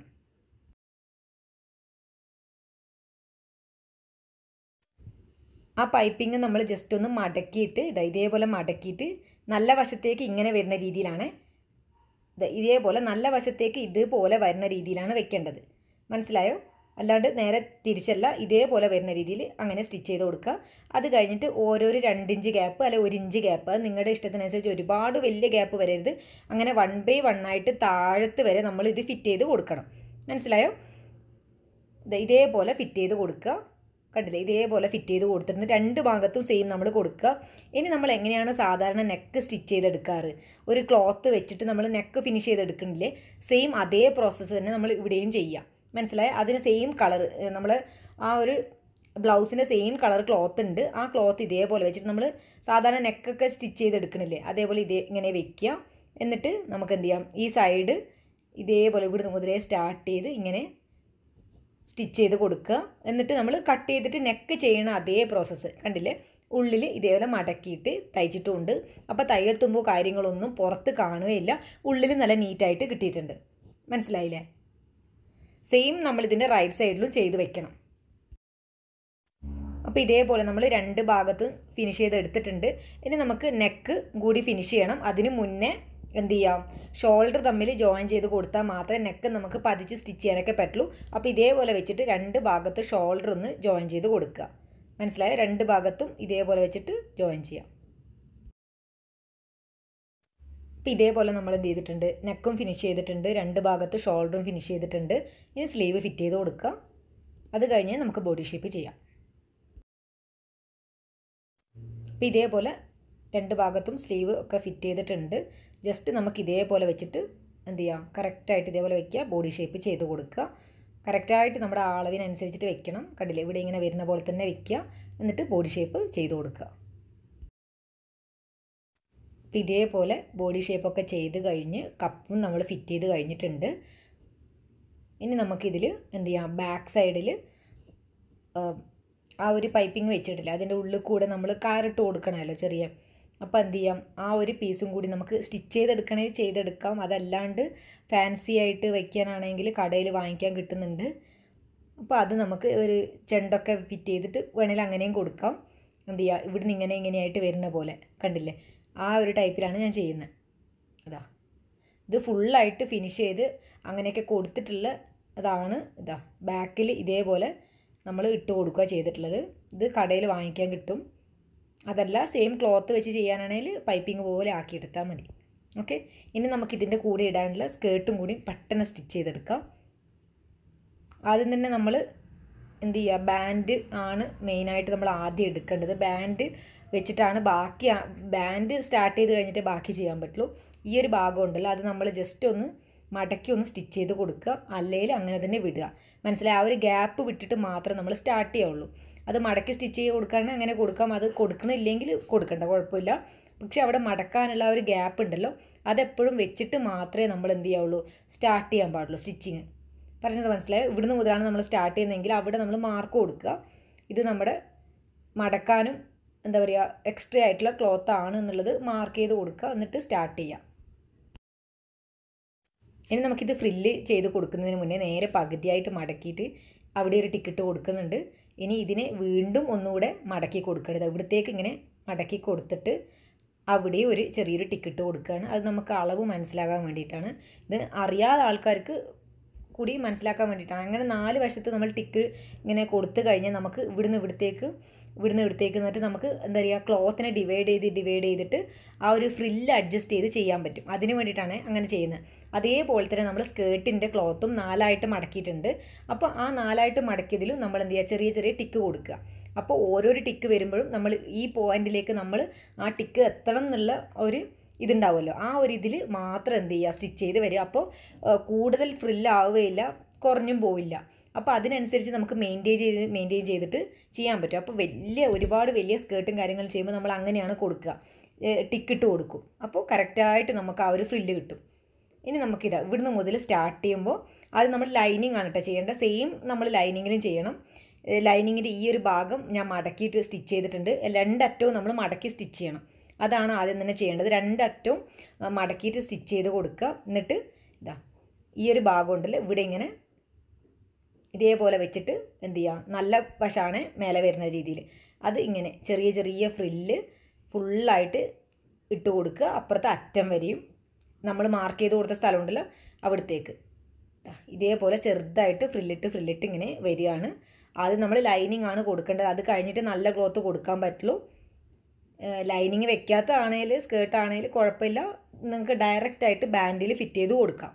ആ പൈപ്പിംഗ് നമ്മൾ ജസ്റ്റ് ഒന്ന് മടക്കിയിട്ട് ഇതാ ഇതേപോലെ മടക്കിയിട്ട് നല്ല വശത്തേക്ക് ഇങ്ങനെ വരുന്ന രീതിയിലാണ് ഇതേപോലെ നല്ല വശത്തേക്ക് ഇതുപോലെ വരുന്ന രീതിയിലാണ് വെക്കേണ്ടത് മനസ്സിലായോ അല്ലാണ്ട് നേരെ തിരിച്ചല്ല ഇതേപോലെ വരുന്ന രീതിയിൽ അങ്ങനെ സ്റ്റിച്ച് ചെയ്ത് കൊടുക്കുക അത് കഴിഞ്ഞിട്ട് ഓരോരോ രണ്ടിഞ്ച് ഗ്യാപ്പ് അല്ലെ ഒരു ഇഞ്ച് ഗ്യാപ്പ് അത് നിങ്ങളുടെ ഇഷ്ടത്തിനനുസരിച്ച് ഒരുപാട് വലിയ ഗ്യാപ്പ് വരരുത് അങ്ങനെ വൺ ബൈ വൺ ആയിട്ട് താഴത്ത് വരെ നമ്മൾ ഇത് ഫിറ്റ് ചെയ്ത് കൊടുക്കണം മനസ്സിലായോ ഇതേപോലെ ഫിറ്റ് ചെയ്ത് കൊടുക്കുക കണ്ടില്ലേ ഇതേപോലെ ഫിറ്റ് ചെയ്ത് കൊടുത്തിട്ടുണ്ട് രണ്ട് ഭാഗത്തും സെയിം നമ്മൾ കൊടുക്കുക ഇനി നമ്മൾ എങ്ങനെയാണ് സാധാരണ നെക്ക് സ്റ്റിച്ച് ചെയ്തെടുക്കാറ് ഒരു ക്ലോത്ത് വെച്ചിട്ട് നമ്മൾ നെക്ക് ഫിനിഷ് ചെയ്തെടുക്കണില്ലേ സെയിം അതേ പ്രോസസ്സ് തന്നെ നമ്മൾ ഇവിടെയും ചെയ്യാം മനസ്സിലായി അതിന് സെയിം കളർ നമ്മൾ ആ ഒരു ബ്ലൗസിൻ്റെ സെയിം കളർ ക്ലോത്ത് ഉണ്ട് ആ ക്ലോത്ത് ഇതേപോലെ വെച്ചിട്ട് നമ്മൾ സാധാരണ നെക്കൊക്കെ സ്റ്റിച്ച് ചെയ്തെടുക്കണില്ലേ അതേപോലെ ഇതേ ഇങ്ങനെ വെക്കുക എന്നിട്ട് നമുക്ക് എന്ത് ചെയ്യാം ഈ സൈഡ് ഇതേപോലെ ഇവിടുന്ന് മുതലേ സ്റ്റാർട്ട് ചെയ്ത് ഇങ്ങനെ സ്റ്റിച്ച് ചെയ്ത് കൊടുക്കുക എന്നിട്ട് നമ്മൾ കട്ട് ചെയ്തിട്ട് നെക്ക് ചെയ്യണ അതേ പ്രോസസ്സ് കണ്ടില്ലേ ഉള്ളിൽ ഇതേപോലെ മടക്കിയിട്ട് തയ്ച്ചിട്ടുമുണ്ട് അപ്പോൾ തയ്യൽ തുമ്പോ കാര്യങ്ങളൊന്നും പുറത്ത് കാണുകയില്ല ഉള്ളിൽ നല്ല നീറ്റായിട്ട് കിട്ടിയിട്ടുണ്ട് മനസ്സിലായില്ലേ സെയിം നമ്മൾ ഇതിൻ്റെ റൈറ്റ് സൈഡിലും ചെയ്ത് വെക്കണം അപ്പോൾ ഇതേപോലെ നമ്മൾ രണ്ട് ഭാഗത്തും ഫിനിഷ് ചെയ്ത് എടുത്തിട്ടുണ്ട് ഇനി നമുക്ക് നെക്ക് കൂടി ഫിനിഷ് ചെയ്യണം അതിന് മുന്നേ എന്ത് ചെയ്യാം ഷോൾഡർ തമ്മിൽ ജോയിൻ ചെയ്ത് കൊടുത്താൽ മാത്രമേ നെക്ക് നമുക്ക് പതിച്ച് സ്റ്റിച്ച് ചെയ്യാനൊക്കെ പറ്റുള്ളൂ അപ്പോൾ ഇതേപോലെ വെച്ചിട്ട് രണ്ട് ഭാഗത്ത് ഷോൾഡർ ഒന്ന് ജോയിൻ ചെയ്ത് കൊടുക്കുക മനസ്സിലായ രണ്ട് ഭാഗത്തും ഇതേപോലെ വെച്ചിട്ട് ജോയിൻ ചെയ്യാം അപ്പോൾ ഇതേപോലെ നമ്മൾ എന്ത് ചെയ്തിട്ടുണ്ട് നെക്കും ഫിനിഷ് ചെയ്തിട്ടുണ്ട് രണ്ട് ഭാഗത്ത് ഷോൾഡറും ഫിനിഷ് ചെയ്തിട്ടുണ്ട് ഇനി സ്ലീവ് ഫിറ്റ് ചെയ്ത് കൊടുക്കുക അത് കഴിഞ്ഞ് നമുക്ക് ബോഡി ഷേപ്പ് ചെയ്യാം അപ്പോൾ ഇതേപോലെ രണ്ട് ഭാഗത്തും സ്ലീവ് ഒക്കെ ഫിറ്റ് ചെയ്തിട്ടുണ്ട് ജസ്റ്റ് നമുക്ക് ഇതേപോലെ വെച്ചിട്ട് എന്ത് ചെയ്യാം കറക്റ്റായിട്ട് ഇതേപോലെ വെക്കുക ബോഡി ഷേപ്പ് ചെയ്ത് കൊടുക്കുക കറക്റ്റായിട്ട് നമ്മുടെ അളവിനനുസരിച്ചിട്ട് വെക്കണം കണ്ടില്ലേ ഇവിടെ ഇങ്ങനെ വരുന്ന പോലെ തന്നെ വെക്കുക എന്നിട്ട് ബോഡി ഷേപ്പ് ചെയ്ത് കൊടുക്കുക അപ്പോൾ ഇതേപോലെ ബോഡി ഷേപ്പൊക്കെ ചെയ്ത് കഴിഞ്ഞ് കപ്പും നമ്മൾ ഫിറ്റ് ചെയ്ത് കഴിഞ്ഞിട്ടുണ്ട് ഇനി നമുക്കിതിൽ എന്ത് ചെയ്യാം ബാക്ക് സൈഡിൽ ആ ഒരു പൈപ്പിംഗ് വെച്ചിട്ടില്ല അതിൻ്റെ ഉള്ളിൽ കൂടെ നമ്മൾ കാറിട്ട് കൊടുക്കണമല്ലോ ചെറിയ അപ്പോൾ എന്ത് ചെയ്യാം ആ ഒരു പീസും കൂടി നമുക്ക് സ്റ്റിച്ച് ചെയ്തെടുക്കണേ ചെയ്തെടുക്കാം അതല്ലാണ്ട് ഫാൻസി ആയിട്ട് വയ്ക്കാനാണെങ്കിൽ കടയിൽ വാങ്ങിക്കാൻ കിട്ടുന്നുണ്ട് അപ്പോൾ അത് നമുക്ക് ഒരു ചെണ്ടൊക്കെ ഫിറ്റ് ചെയ്തിട്ട് വേണമെങ്കിൽ അങ്ങനെയും കൊടുക്കാം എന്ത് ചെയ്യുക ഇവിടുന്ന് ഇങ്ങനെ ഇങ്ങനെയായിട്ട് വരുന്ന പോലെ കണ്ടില്ലേ ആ ഒരു ടൈപ്പിലാണ് ഞാൻ ചെയ്യുന്നത് അതാ ഇത് ഫുള്ളായിട്ട് ഫിനിഷ് ചെയ്ത് അങ്ങനെയൊക്കെ കൊടുത്തിട്ടുള്ള അതാണ് ഇതാ ബാക്കിൽ ഇതേപോലെ നമ്മൾ ഇട്ട് കൊടുക്കുക ചെയ്തിട്ടുള്ളത് ഇത് കടയിൽ വാങ്ങിക്കാൻ കിട്ടും അതല്ല സെയിം ക്ലോത്ത് വെച്ച് ചെയ്യാനാണെങ്കിൽ പൈപ്പിംഗ് പോലെ ആക്കിയെടുത്താൽ മതി ഓക്കെ ഇനി നമുക്ക് ഇതിൻ്റെ കൂടെ ഇടാനുള്ള സ്കേർട്ടും കൂടി പെട്ടെന്ന് സ്റ്റിച്ച് ചെയ്തെടുക്കാം ആദ്യം തന്നെ നമ്മൾ എന്ത് ചെയ്യുക ബാൻഡ് ആണ് മെയിനായിട്ട് നമ്മൾ ആദ്യം എടുക്കേണ്ടത് ബാൻഡ് വെച്ചിട്ടാണ് ബാക്കി ബാൻഡ് സ്റ്റാർട്ട് ചെയ്ത് കഴിഞ്ഞിട്ട് ബാക്കി ചെയ്യാൻ പറ്റുള്ളൂ ഈ ഒരു ഭാഗം ഉണ്ടല്ലോ അത് നമ്മൾ ജസ്റ്റ് ഒന്ന് മടക്കി ഒന്ന് സ്റ്റിച്ച് ചെയ്ത് കൊടുക്കുക അല്ലെങ്കിൽ അങ്ങനെ തന്നെ വിടുക മനസ്സിലായി ആ ഒരു ഗ്യാപ്പ് വിട്ടിട്ട് മാത്രം നമ്മൾ സ്റ്റാർട്ട് ചെയ്യുള്ളൂ അത് മടക്കി സ്റ്റിച്ച് ചെയ്ത് കൊടുക്കുകയാണെങ്കിൽ അങ്ങനെ കൊടുക്കാം അത് കൊടുക്കണില്ലെങ്കിൽ കൊടുക്കണ്ട കുഴപ്പമില്ല പക്ഷെ അവിടെ മടക്കാനുള്ള ആ ഒരു ഗ്യാപ്പ് ഉണ്ടല്ലോ അതെപ്പോഴും വെച്ചിട്ട് മാത്രമേ നമ്മൾ എന്ത് ചെയ്യാവുള്ളൂ സ്റ്റാർട്ട് ചെയ്യാൻ പാടുള്ളൂ സ്റ്റിച്ചിങ് പറഞ്ഞത് മനസ്സിലായി ഇവിടുന്ന് മുതലാണ് നമ്മൾ സ്റ്റാർട്ട് ചെയ്യുന്നതെങ്കിൽ അവിടെ നമ്മൾ മാർക്ക് കൊടുക്കുക ഇത് നമ്മുടെ മടക്കാനും എന്താ പറയുക എക്സ്ട്രാ ആയിട്ടുള്ള ക്ലോത്ത് ആണ് എന്നുള്ളത് മാർക്ക് ചെയ്ത് കൊടുക്കുക എന്നിട്ട് സ്റ്റാർട്ട് ചെയ്യുക ഇനി നമുക്കിത് ഫ്രില്ല് ചെയ്ത് കൊടുക്കുന്നതിന് മുന്നേ നേരെ പകുതിയായിട്ട് മടക്കിയിട്ട് അവിടെ ഒരു ടിക്കറ്റ് കൊടുക്കുന്നുണ്ട് ഇനി ഇതിനെ വീണ്ടും ഒന്നുകൂടെ മടക്കി കൊടുക്കണം ഇത് ഇവിടത്തേക്ക് ഇങ്ങനെ മടക്കി കൊടുത്തിട്ട് അവിടെ ഒരു ചെറിയൊരു ടിക്കറ്റ് കൊടുക്കുകയാണ് അത് നമുക്ക് അളവ് മനസ്സിലാകാൻ വേണ്ടിയിട്ടാണ് ഇത് അറിയാത്ത ആൾക്കാർക്ക് കൂടി മനസ്സിലാക്കാൻ വേണ്ടിയിട്ടാണ് അങ്ങനെ നാല് വശത്ത് നമ്മൾ ടിക്ക് ഇങ്ങനെ കൊടുത്തു കഴിഞ്ഞാൽ നമുക്ക് ഇവിടുന്ന് ഇവിടത്തേക്ക് ഇവിടുന്ന് ഇവിടത്തേക്ക് എന്നിട്ട് നമുക്ക് എന്താ പറയുക ക്ലോത്തിനെ ഡിവൈഡ് ചെയ്ത് ഡിവൈഡ് ചെയ്തിട്ട് ആ ഒരു ഫ്രില്ല് അഡ്ജസ്റ്റ് ചെയ്ത് ചെയ്യാൻ പറ്റും അതിന് വേണ്ടിയിട്ടാണ് അങ്ങനെ ചെയ്യുന്നത് അതേപോലെ തന്നെ നമ്മൾ സ്കേർട്ടിൻ്റെ ക്ലോത്തും നാലായിട്ട് മടക്കിയിട്ടുണ്ട് അപ്പോൾ ആ നാലായിട്ട് മടക്കിയതിലും നമ്മൾ എന്ത് ചെയ്യുക ചെറിയ ചെറിയ ടിക്ക് കൊടുക്കുക അപ്പോൾ ഓരോരോ ടിക്ക് വരുമ്പോഴും നമ്മൾ ഈ പോയിന്റിലേക്ക് നമ്മൾ ആ ടിക്ക് എത്തണം എന്നുള്ള ഒരു ഇതുണ്ടാവുമല്ലോ ആ ഒരു ഇതിൽ മാത്രം എന്ത് ചെയ്യുക സ്റ്റിച്ച് ചെയ്ത് വരിക അപ്പോൾ കൂടുതൽ ഫ്രില്ലാവുകയില്ല കുറഞ്ഞും പോവില്ല അപ്പോൾ അതിനനുസരിച്ച് നമുക്ക് മെയിൻറ്റെയിൻ ചെയ്ത് മെയിൻറ്റെയിൻ ചെയ്തിട്ട് ചെയ്യാൻ പറ്റും അപ്പോൾ വലിയ ഒരുപാട് വലിയ സ്കേർട്ടും കാര്യങ്ങളും ചെയ്യുമ്പോൾ നമ്മൾ അങ്ങനെയാണ് കൊടുക്കുക ടിക്കിട്ട് കൊടുക്കും അപ്പോൾ കറക്റ്റായിട്ട് നമുക്ക് ആ ഒരു ഫ്രില്ല് കിട്ടും ഇനി നമുക്കിതാ ഇവിടുന്ന് മുതൽ സ്റ്റാർട്ട് ചെയ്യുമ്പോൾ അത് നമ്മൾ ലൈനിങ് ആണ് കേട്ടോ ചെയ്യേണ്ടത് സെയിം നമ്മൾ ലൈനിങ്ങിലും ചെയ്യണം ലൈനിങ്ങിൻ്റെ ഈ ഒരു ഭാഗം ഞാൻ മടക്കിയിട്ട് സ്റ്റിച്ച് ചെയ്തിട്ടുണ്ട് രണ്ടറ്റവും നമ്മൾ മടക്കി സ്റ്റിച്ച് ചെയ്യണം അതാണ് ആദ്യം തന്നെ ചെയ്യേണ്ടത് രണ്ടറ്റവും മടക്കിയിട്ട് സ്റ്റിച്ച് ചെയ്ത് കൊടുക്കുക എന്നിട്ട് ഇതാ ഈ ഒരു ഭാഗം ഉണ്ടല്ലോ ഇവിടെ ഇങ്ങനെ ഇതേപോലെ വെച്ചിട്ട് എന്ത് ചെയ്യുക നല്ല വശമാണ് മേലെ വരുന്ന രീതിയിൽ അത് ഇങ്ങനെ ചെറിയ ചെറിയ ഫ്രില്ല് ഫുള്ളായിട്ട് ഇട്ട് കൊടുക്കുക അപ്പുറത്തെ അറ്റം വരെയും നമ്മൾ മാർക്ക് ചെയ്ത് കൊടുത്ത സ്ഥലമുണ്ടല്ലോ അവിടത്തേക്ക് ഇതേപോലെ ചെറുതായിട്ട് ഫ്രില്ലിട്ട് ഫ്രില്ലിട്ട് ഇങ്ങനെ വരികയാണ് ആദ്യം നമ്മൾ ലൈനിങ് ആണ് കൊടുക്കേണ്ടത് അത് കഴിഞ്ഞിട്ട് നല്ല ക്ലോത്ത് കൊടുക്കാൻ പറ്റുള്ളൂ ലൈനിങ് വെക്കാത്ത ആണെങ്കിൽ സ്കേർട്ട് ആണെങ്കിൽ കുഴപ്പമില്ല നിങ്ങൾക്ക് ഡയറക്റ്റ് ആയിട്ട് ബാൻഡിൽ ഫിറ്റ് ചെയ്ത് കൊടുക്കാം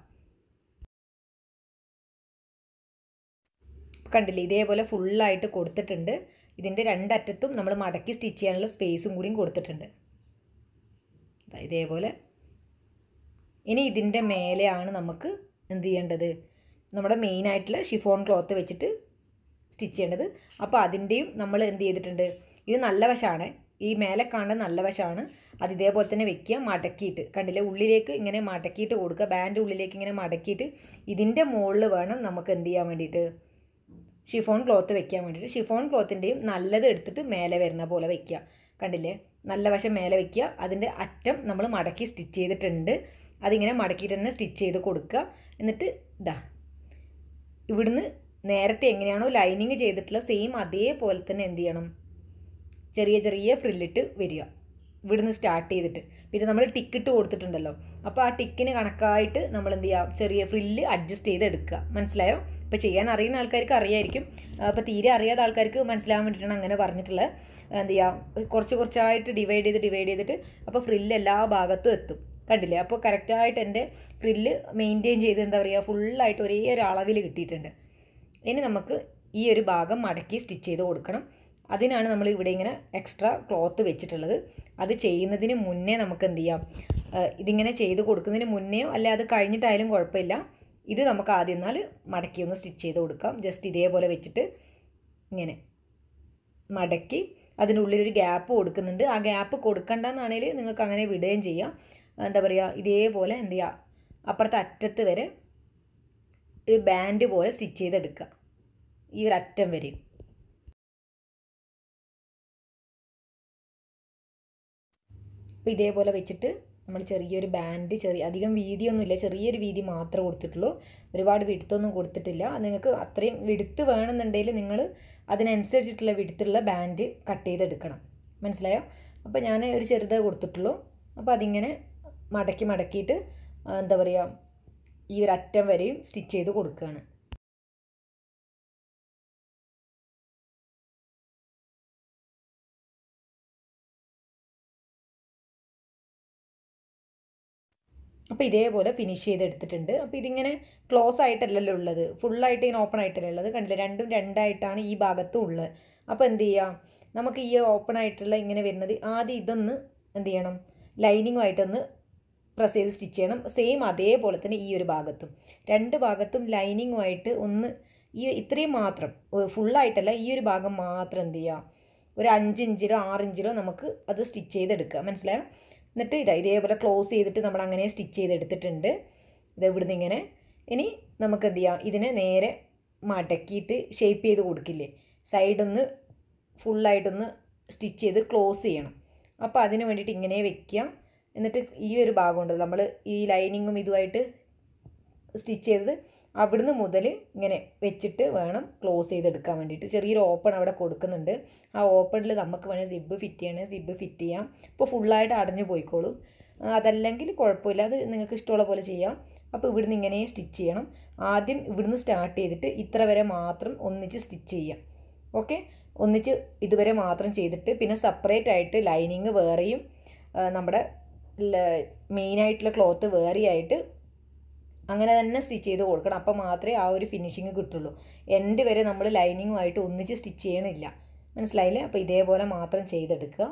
കണ്ടില്ലേ ഇതേപോലെ ഫുള്ളായിട്ട് കൊടുത്തിട്ടുണ്ട് ഇതിൻ്റെ രണ്ടറ്റത്തും നമ്മൾ മടക്കി സ്റ്റിച്ച് ചെയ്യാനുള്ള സ്പേസും കൂടിയും കൊടുത്തിട്ടുണ്ട് ഇതേപോലെ ഇനി ഇതിൻ്റെ മേലെയാണ് നമുക്ക് എന്ത് ചെയ്യേണ്ടത് നമ്മുടെ മെയിനായിട്ടുള്ള ഷിഫോൺ ക്ലോത്ത് വെച്ചിട്ട് സ്റ്റിച്ച് ചെയ്യേണ്ടത് അപ്പോൾ അതിൻ്റെയും നമ്മൾ എന്ത് ചെയ്തിട്ടുണ്ട് ഇത് നല്ല വശമാണ് ഈ മേലെ കാണുന്ന നല്ല വശമാണ് അത് ഇതേപോലെ തന്നെ വെക്കുക മടക്കിയിട്ട് കണ്ടില്ലേ ഉള്ളിലേക്ക് ഇങ്ങനെ മടക്കിയിട്ട് കൊടുക്കുക ബാൻഡ് ഉള്ളിലേക്ക് ഇങ്ങനെ മടക്കിയിട്ട് ഇതിൻ്റെ മുകളിൽ വേണം നമുക്ക് എന്ത് ചെയ്യാൻ വേണ്ടിയിട്ട് ഷിഫോൺ ക്ലോത്ത് വെക്കാൻ വേണ്ടിയിട്ട് ഷിഫോൺ ക്ലോത്തിൻ്റെയും നല്ലത് എടുത്തിട്ട് മേലെ വരുന്ന പോലെ വെക്കുക കണ്ടില്ലേ നല്ല വശം മേലെ വെക്കുക അതിൻ്റെ അറ്റം നമ്മൾ മടക്കി സ്റ്റിച്ച് ചെയ്തിട്ടുണ്ട് അതിങ്ങനെ മടക്കിയിട്ട് തന്നെ സ്റ്റിച്ച് ചെയ്ത് കൊടുക്കുക എന്നിട്ട് ഇതാ ഇവിടുന്ന് നേരത്തെ എങ്ങനെയാണോ ലൈനിങ് ചെയ്തിട്ടുള്ള സെയിം അതേപോലെ തന്നെ എന്ത് ചെയ്യണം ചെറിയ ചെറിയ ഫ്രില്ലിട്ട് വരിക ഇവിടുന്ന് സ്റ്റാർട്ട് ചെയ്തിട്ട് പിന്നെ നമ്മൾ ടിക്കറ്റ് കൊടുത്തിട്ടുണ്ടല്ലോ അപ്പോൾ ആ ടിക്കിന് കണക്കായിട്ട് നമ്മൾ എന്ത് ചെയ്യുക ചെറിയ ഫ്രില്ല് അഡ്ജസ്റ്റ് ചെയ്ത് എടുക്കുക മനസ്സിലായോ ഇപ്പോൾ ചെയ്യാൻ അറിയുന്ന ആൾക്കാർക്ക് അറിയായിരിക്കും അപ്പോൾ തീരെ അറിയാത്ത ആൾക്കാർക്ക് മനസ്സിലാകാൻ വേണ്ടിയിട്ടാണ് അങ്ങനെ പറഞ്ഞിട്ടുള്ളത് എന്ത് ചെയ്യുക കുറച്ച് കുറച്ചായിട്ട് ഡിവൈഡ് ചെയ്ത് ഡിവൈഡ് ചെയ്തിട്ട് അപ്പോൾ ഫ്രില്ല് എല്ലാ ഭാഗത്തും എത്തും കണ്ടില്ലേ അപ്പോൾ കറക്റ്റായിട്ട് എൻ്റെ ഫ്രില്ല് മെയിൻറ്റെയിൻ ചെയ്ത് എന്താ പറയുക ഫുള്ളായിട്ട് ഒരേ ഒരു അളവിൽ കിട്ടിയിട്ടുണ്ട് ഇനി നമുക്ക് ഈ ഒരു ഭാഗം മടക്കി സ്റ്റിച്ച് ചെയ്ത് കൊടുക്കണം അതിനാണ് നമ്മൾ ഇവിടെ ഇങ്ങനെ എക്സ്ട്രാ ക്ലോത്ത് വെച്ചിട്ടുള്ളത് അത് ചെയ്യുന്നതിന് മുന്നേ നമുക്ക് എന്ത് ചെയ്യാം ഇതിങ്ങനെ ചെയ്ത് കൊടുക്കുന്നതിന് മുന്നെയോ അല്ലെ അത് കഴിഞ്ഞിട്ടായാലും കുഴപ്പമില്ല ഇത് നമുക്ക് ആദ്യം എന്നാൽ മടക്കി ഒന്ന് സ്റ്റിച്ച് ചെയ്ത് കൊടുക്കാം ജസ്റ്റ് ഇതേപോലെ വെച്ചിട്ട് ഇങ്ങനെ മടക്കി അതിനുള്ളിലൊരു ഗ്യാപ്പ് കൊടുക്കുന്നുണ്ട് ആ ഗ്യാപ്പ് കൊടുക്കണ്ടെന്നാണെങ്കിൽ നിങ്ങൾക്ക് അങ്ങനെ വിടുകയും ചെയ്യാം എന്താ പറയുക ഇതേപോലെ എന്ത് ചെയ്യുക അപ്പുറത്തെ അറ്റത്ത് വരെ ഒരു ബാൻഡ് പോലെ സ്റ്റിച്ച് ചെയ്തെടുക്കുക ഈ ഒരു അറ്റം വരെയും അപ്പോൾ ഇതേപോലെ വെച്ചിട്ട് നമ്മൾ ചെറിയൊരു ബാൻഡ് ചെറിയ അധികം വീതിയൊന്നുമില്ല ചെറിയൊരു വീതി മാത്രമേ കൊടുത്തിട്ടുള്ളൂ ഒരുപാട് വിടുത്തൊന്നും കൊടുത്തിട്ടില്ല നിങ്ങൾക്ക് അത്രയും വിടുത്ത് വേണമെന്നുണ്ടെങ്കിൽ നിങ്ങൾ അതിനനുസരിച്ചിട്ടുള്ള വിടുത്തുള്ള ബാൻഡ് കട്ട് ചെയ്തെടുക്കണം മനസ്സിലായോ അപ്പോൾ ഞാൻ ഒരു ചെറുതേ കൊടുത്തിട്ടുള്ളൂ അപ്പോൾ അതിങ്ങനെ മടക്കി മടക്കിയിട്ട് എന്താ പറയുക ഈ ഒരു അറ്റം വരെയും സ്റ്റിച്ച് ചെയ്ത് കൊടുക്കുകയാണ് അപ്പോൾ ഇതേപോലെ ഫിനിഷ് ചെയ്തെടുത്തിട്ടുണ്ട് അപ്പോൾ ഇതിങ്ങനെ ക്ലോസ് ആയിട്ടല്ലല്ലോ ഉള്ളത് ഫുള്ളായിട്ട് ഇങ്ങനെ ഓപ്പൺ ആയിട്ടല്ലേ ഉള്ളത് കണ്ടില്ല രണ്ടും രണ്ടായിട്ടാണ് ഈ ഭാഗത്തും ഉള്ളത് അപ്പോൾ എന്ത് ചെയ്യാം നമുക്ക് ഈ ഓപ്പൺ ആയിട്ടുള്ള ഇങ്ങനെ വരുന്നത് ആദ്യം ഇതൊന്ന് എന്ത് ചെയ്യണം ലൈനിങ്ങുമായിട്ടൊന്ന് പ്രസ് ചെയ്ത് സ്റ്റിച്ച് ചെയ്യണം സെയിം അതേപോലെ തന്നെ ഈ ഒരു ഭാഗത്തും രണ്ട് ഭാഗത്തും ലൈനിങ്ങുമായിട്ട് ഒന്ന് ഈ ഇത്രയും മാത്രം ഫുള്ളായിട്ടല്ല ഈ ഒരു ഭാഗം മാത്രം എന്ത് ചെയ്യുക ഒരു അഞ്ച് ഇഞ്ചിലോ ആറ് ഇഞ്ചിലോ നമുക്ക് അത് സ്റ്റിച്ച് ചെയ്തെടുക്കുക മനസ്സിലായോ എന്നിട്ട് ഇതാ ഇതേപോലെ ക്ലോസ് ചെയ്തിട്ട് നമ്മൾ അങ്ങനെ സ്റ്റിച്ച് ചെയ്തെടുത്തിട്ടുണ്ട് ഇത് ഇവിടുന്ന് ഇങ്ങനെ ഇനി നമുക്ക് എന്ത് ചെയ്യാം ഇതിനെ നേരെ മടക്കിയിട്ട് ഷേപ്പ് ചെയ്ത് കൊടുക്കില്ലേ സൈഡൊന്ന് ഫുള്ളായിട്ടൊന്ന് സ്റ്റിച്ച് ചെയ്ത് ക്ലോസ് ചെയ്യണം അപ്പോൾ അതിന് വേണ്ടിയിട്ട് ഇങ്ങനെ വെക്കുക എന്നിട്ട് ഈ ഒരു ഭാഗമുണ്ട് നമ്മൾ ഈ ലൈനിങ്ങും ഇതുമായിട്ട് സ്റ്റിച്ച് ചെയ്തത് അവിടുന്ന് മുതൽ ഇങ്ങനെ വെച്ചിട്ട് വേണം ക്ലോസ് ചെയ്തെടുക്കാൻ വേണ്ടിയിട്ട് ചെറിയൊരു ഓപ്പൺ അവിടെ കൊടുക്കുന്നുണ്ട് ആ ഓപ്പണിൽ നമുക്ക് വേണേൽ സിബ് ഫിറ്റ് ചെയ്യണേ സിബ് ഫിറ്റ് ചെയ്യാം ഇപ്പോൾ ഫുള്ളായിട്ട് അടഞ്ഞു പോയിക്കോളും അതല്ലെങ്കിൽ കുഴപ്പമില്ല അത് നിങ്ങൾക്ക് ഇഷ്ടമുള്ള പോലെ ചെയ്യാം അപ്പോൾ ഇവിടുന്ന് ഇങ്ങനെ സ്റ്റിച്ച് ചെയ്യണം ആദ്യം ഇവിടുന്ന് സ്റ്റാർട്ട് ചെയ്തിട്ട് ഇത്ര വരെ മാത്രം ഒന്നിച്ച് സ്റ്റിച്ച് ചെയ്യാം ഓക്കെ ഒന്നിച്ച് ഇതുവരെ മാത്രം ചെയ്തിട്ട് പിന്നെ സെപ്പറേറ്റ് ആയിട്ട് ലൈനിങ് വേറെയും നമ്മുടെ മെയിനായിട്ടുള്ള ക്ലോത്ത് വേറെയായിട്ട് അങ്ങനെ തന്നെ സ്റ്റിച്ച് ചെയ്ത് കൊടുക്കണം അപ്പോൾ മാത്രമേ ആ ഒരു ഫിനിഷിങ് കിട്ടുള്ളൂ എൻഡ് വരെ നമ്മൾ ലൈനിങ്ങുമായിട്ട് ഒന്നിച്ച് സ്റ്റിച്ച് ചെയ്യണില്ല മനസ്സിലായില്ലേ അപ്പോൾ ഇതേപോലെ മാത്രം ചെയ്തെടുക്കുക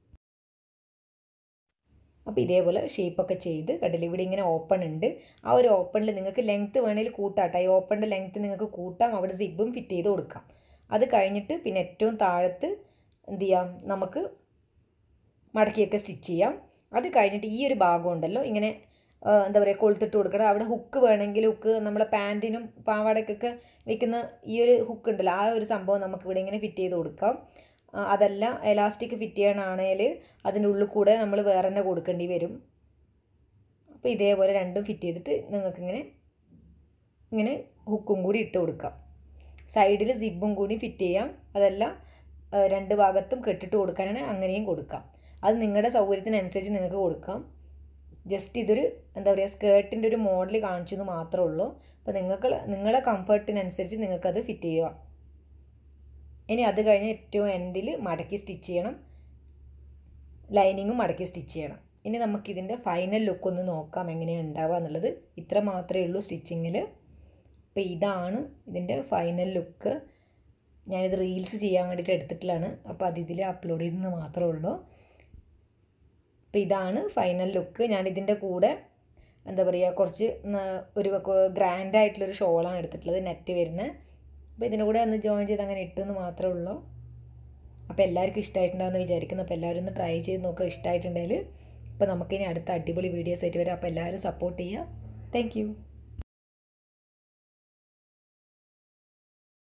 അപ്പോൾ ഇതേപോലെ ഷേപ്പൊക്കെ ചെയ്ത് കണ്ടില്ല ഇവിടെ ഇങ്ങനെ ഓപ്പൺ ഉണ്ട് ആ ഒരു ഓപ്പണിൽ നിങ്ങൾക്ക് ലെങ്ത്ത് വേണമെങ്കിൽ കൂട്ടാട്ടോ ഈ ഓപ്പണിൻ്റെ ലെങ്ത്ത് നിങ്ങൾക്ക് കൂട്ടാം അവിടെ സിബും ഫിറ്റ് ചെയ്ത് കൊടുക്കാം അത് കഴിഞ്ഞിട്ട് പിന്നെ ഏറ്റവും താഴത്ത് എന്ത് ചെയ്യാം നമുക്ക് മടക്കിയൊക്കെ സ്റ്റിച്ച് ചെയ്യാം അത് കഴിഞ്ഞിട്ട് ഈ ഒരു ഭാഗം ഉണ്ടല്ലോ ഇങ്ങനെ എന്താ പറയുക കൊളുത്തിട്ട് കൊടുക്കണം അവിടെ ഹുക്ക് വേണമെങ്കിൽ ഹുക്ക് നമ്മളെ പാൻറ്റിനും പാവാടക്കൊക്കെ വെക്കുന്ന ഈ ഒരു ഹുക്ക് ഉണ്ടല്ലോ ആ ഒരു സംഭവം നമുക്ക് ഇവിടെ ഇങ്ങനെ ഫിറ്റ് ചെയ്ത് കൊടുക്കാം അതല്ല എലാസ്റ്റിക് ഫിറ്റ് ചെയ്യണമാണെങ്കിൽ അതിൻ്റെ ഉള്ളിൽ കൂടെ നമ്മൾ വേറെ തന്നെ കൊടുക്കേണ്ടി വരും അപ്പോൾ ഇതേപോലെ രണ്ടും ഫിറ്റ് ചെയ്തിട്ട് നിങ്ങൾക്കിങ്ങനെ ഇങ്ങനെ ഹുക്കും കൂടി ഇട്ട് കൊടുക്കാം സൈഡിൽ സിബും കൂടി ഫിറ്റ് ചെയ്യാം അതല്ല രണ്ട് ഭാഗത്തും കെട്ടിട്ട് കൊടുക്കാനാണ് അങ്ങനെയും കൊടുക്കാം അത് നിങ്ങളുടെ സൗകര്യത്തിനനുസരിച്ച് നിങ്ങൾക്ക് കൊടുക്കാം ജസ്റ്റ് ഇതൊരു എന്താ പറയുക സ്കേർട്ടിൻ്റെ ഒരു മോഡൽ കാണിച്ചു എന്ന് മാത്രമേ ഉള്ളൂ അപ്പോൾ നിങ്ങൾക്ക് നിങ്ങളെ കംഫർട്ടിനനുസരിച്ച് നിങ്ങൾക്കത് ഫിറ്റ് ചെയ്യുക ഇനി അത് കഴിഞ്ഞ് ഏറ്റവും എൻഡിൽ മടക്കി സ്റ്റിച്ച് ചെയ്യണം ലൈനിങ്ങും മടക്കി സ്റ്റിച്ച് ചെയ്യണം ഇനി നമുക്കിതിൻ്റെ ഫൈനൽ ലുക്ക് ഒന്ന് നോക്കാം എങ്ങനെയാണ് ഉണ്ടാവുക എന്നുള്ളത് ഇത്ര മാത്രമേ ഉള്ളൂ സ്റ്റിച്ചിങ്ങിൽ അപ്പോൾ ഇതാണ് ഇതിൻ്റെ ഫൈനൽ ലുക്ക് ഞാനിത് റീൽസ് ചെയ്യാൻ വേണ്ടിയിട്ട് എടുത്തിട്ടുള്ളതാണ് അപ്പോൾ അത് ഇതിൽ അപ്ലോഡ് ചെയ്തെന്ന് മാത്രമേ ഉള്ളൂ അപ്പോൾ ഇതാണ് ഫൈനൽ ലുക്ക് ഞാനിതിൻ്റെ കൂടെ എന്താ പറയുക കുറച്ച് ഒരു ഗ്രാൻഡ് ആയിട്ടുള്ളൊരു ഷോളാണ് എടുത്തിട്ടുള്ളത് നെറ്റ് വരുന്നത് അപ്പോൾ ഇതിൻ്റെ കൂടെ ഒന്ന് ജോയിൻ ചെയ്ത് അങ്ങനെ ഇട്ടെന്ന് മാത്രമേ ഉള്ളൂ അപ്പോൾ എല്ലാവർക്കും ഇഷ്ടമായിട്ടുണ്ടാകുമെന്ന് വിചാരിക്കുന്നു അപ്പോൾ എല്ലാവരും ഒന്ന് ട്രൈ ചെയ്ത് നോക്കുക ഇഷ്ടമായിട്ടുണ്ടെങ്കിൽ അപ്പോൾ നമുക്കിനി അടുത്ത അടിപൊളി വീഡിയോസ് ആയിട്ട് വരാം അപ്പോൾ എല്ലാവരും സപ്പോർട്ട് ചെയ്യുക താങ്ക്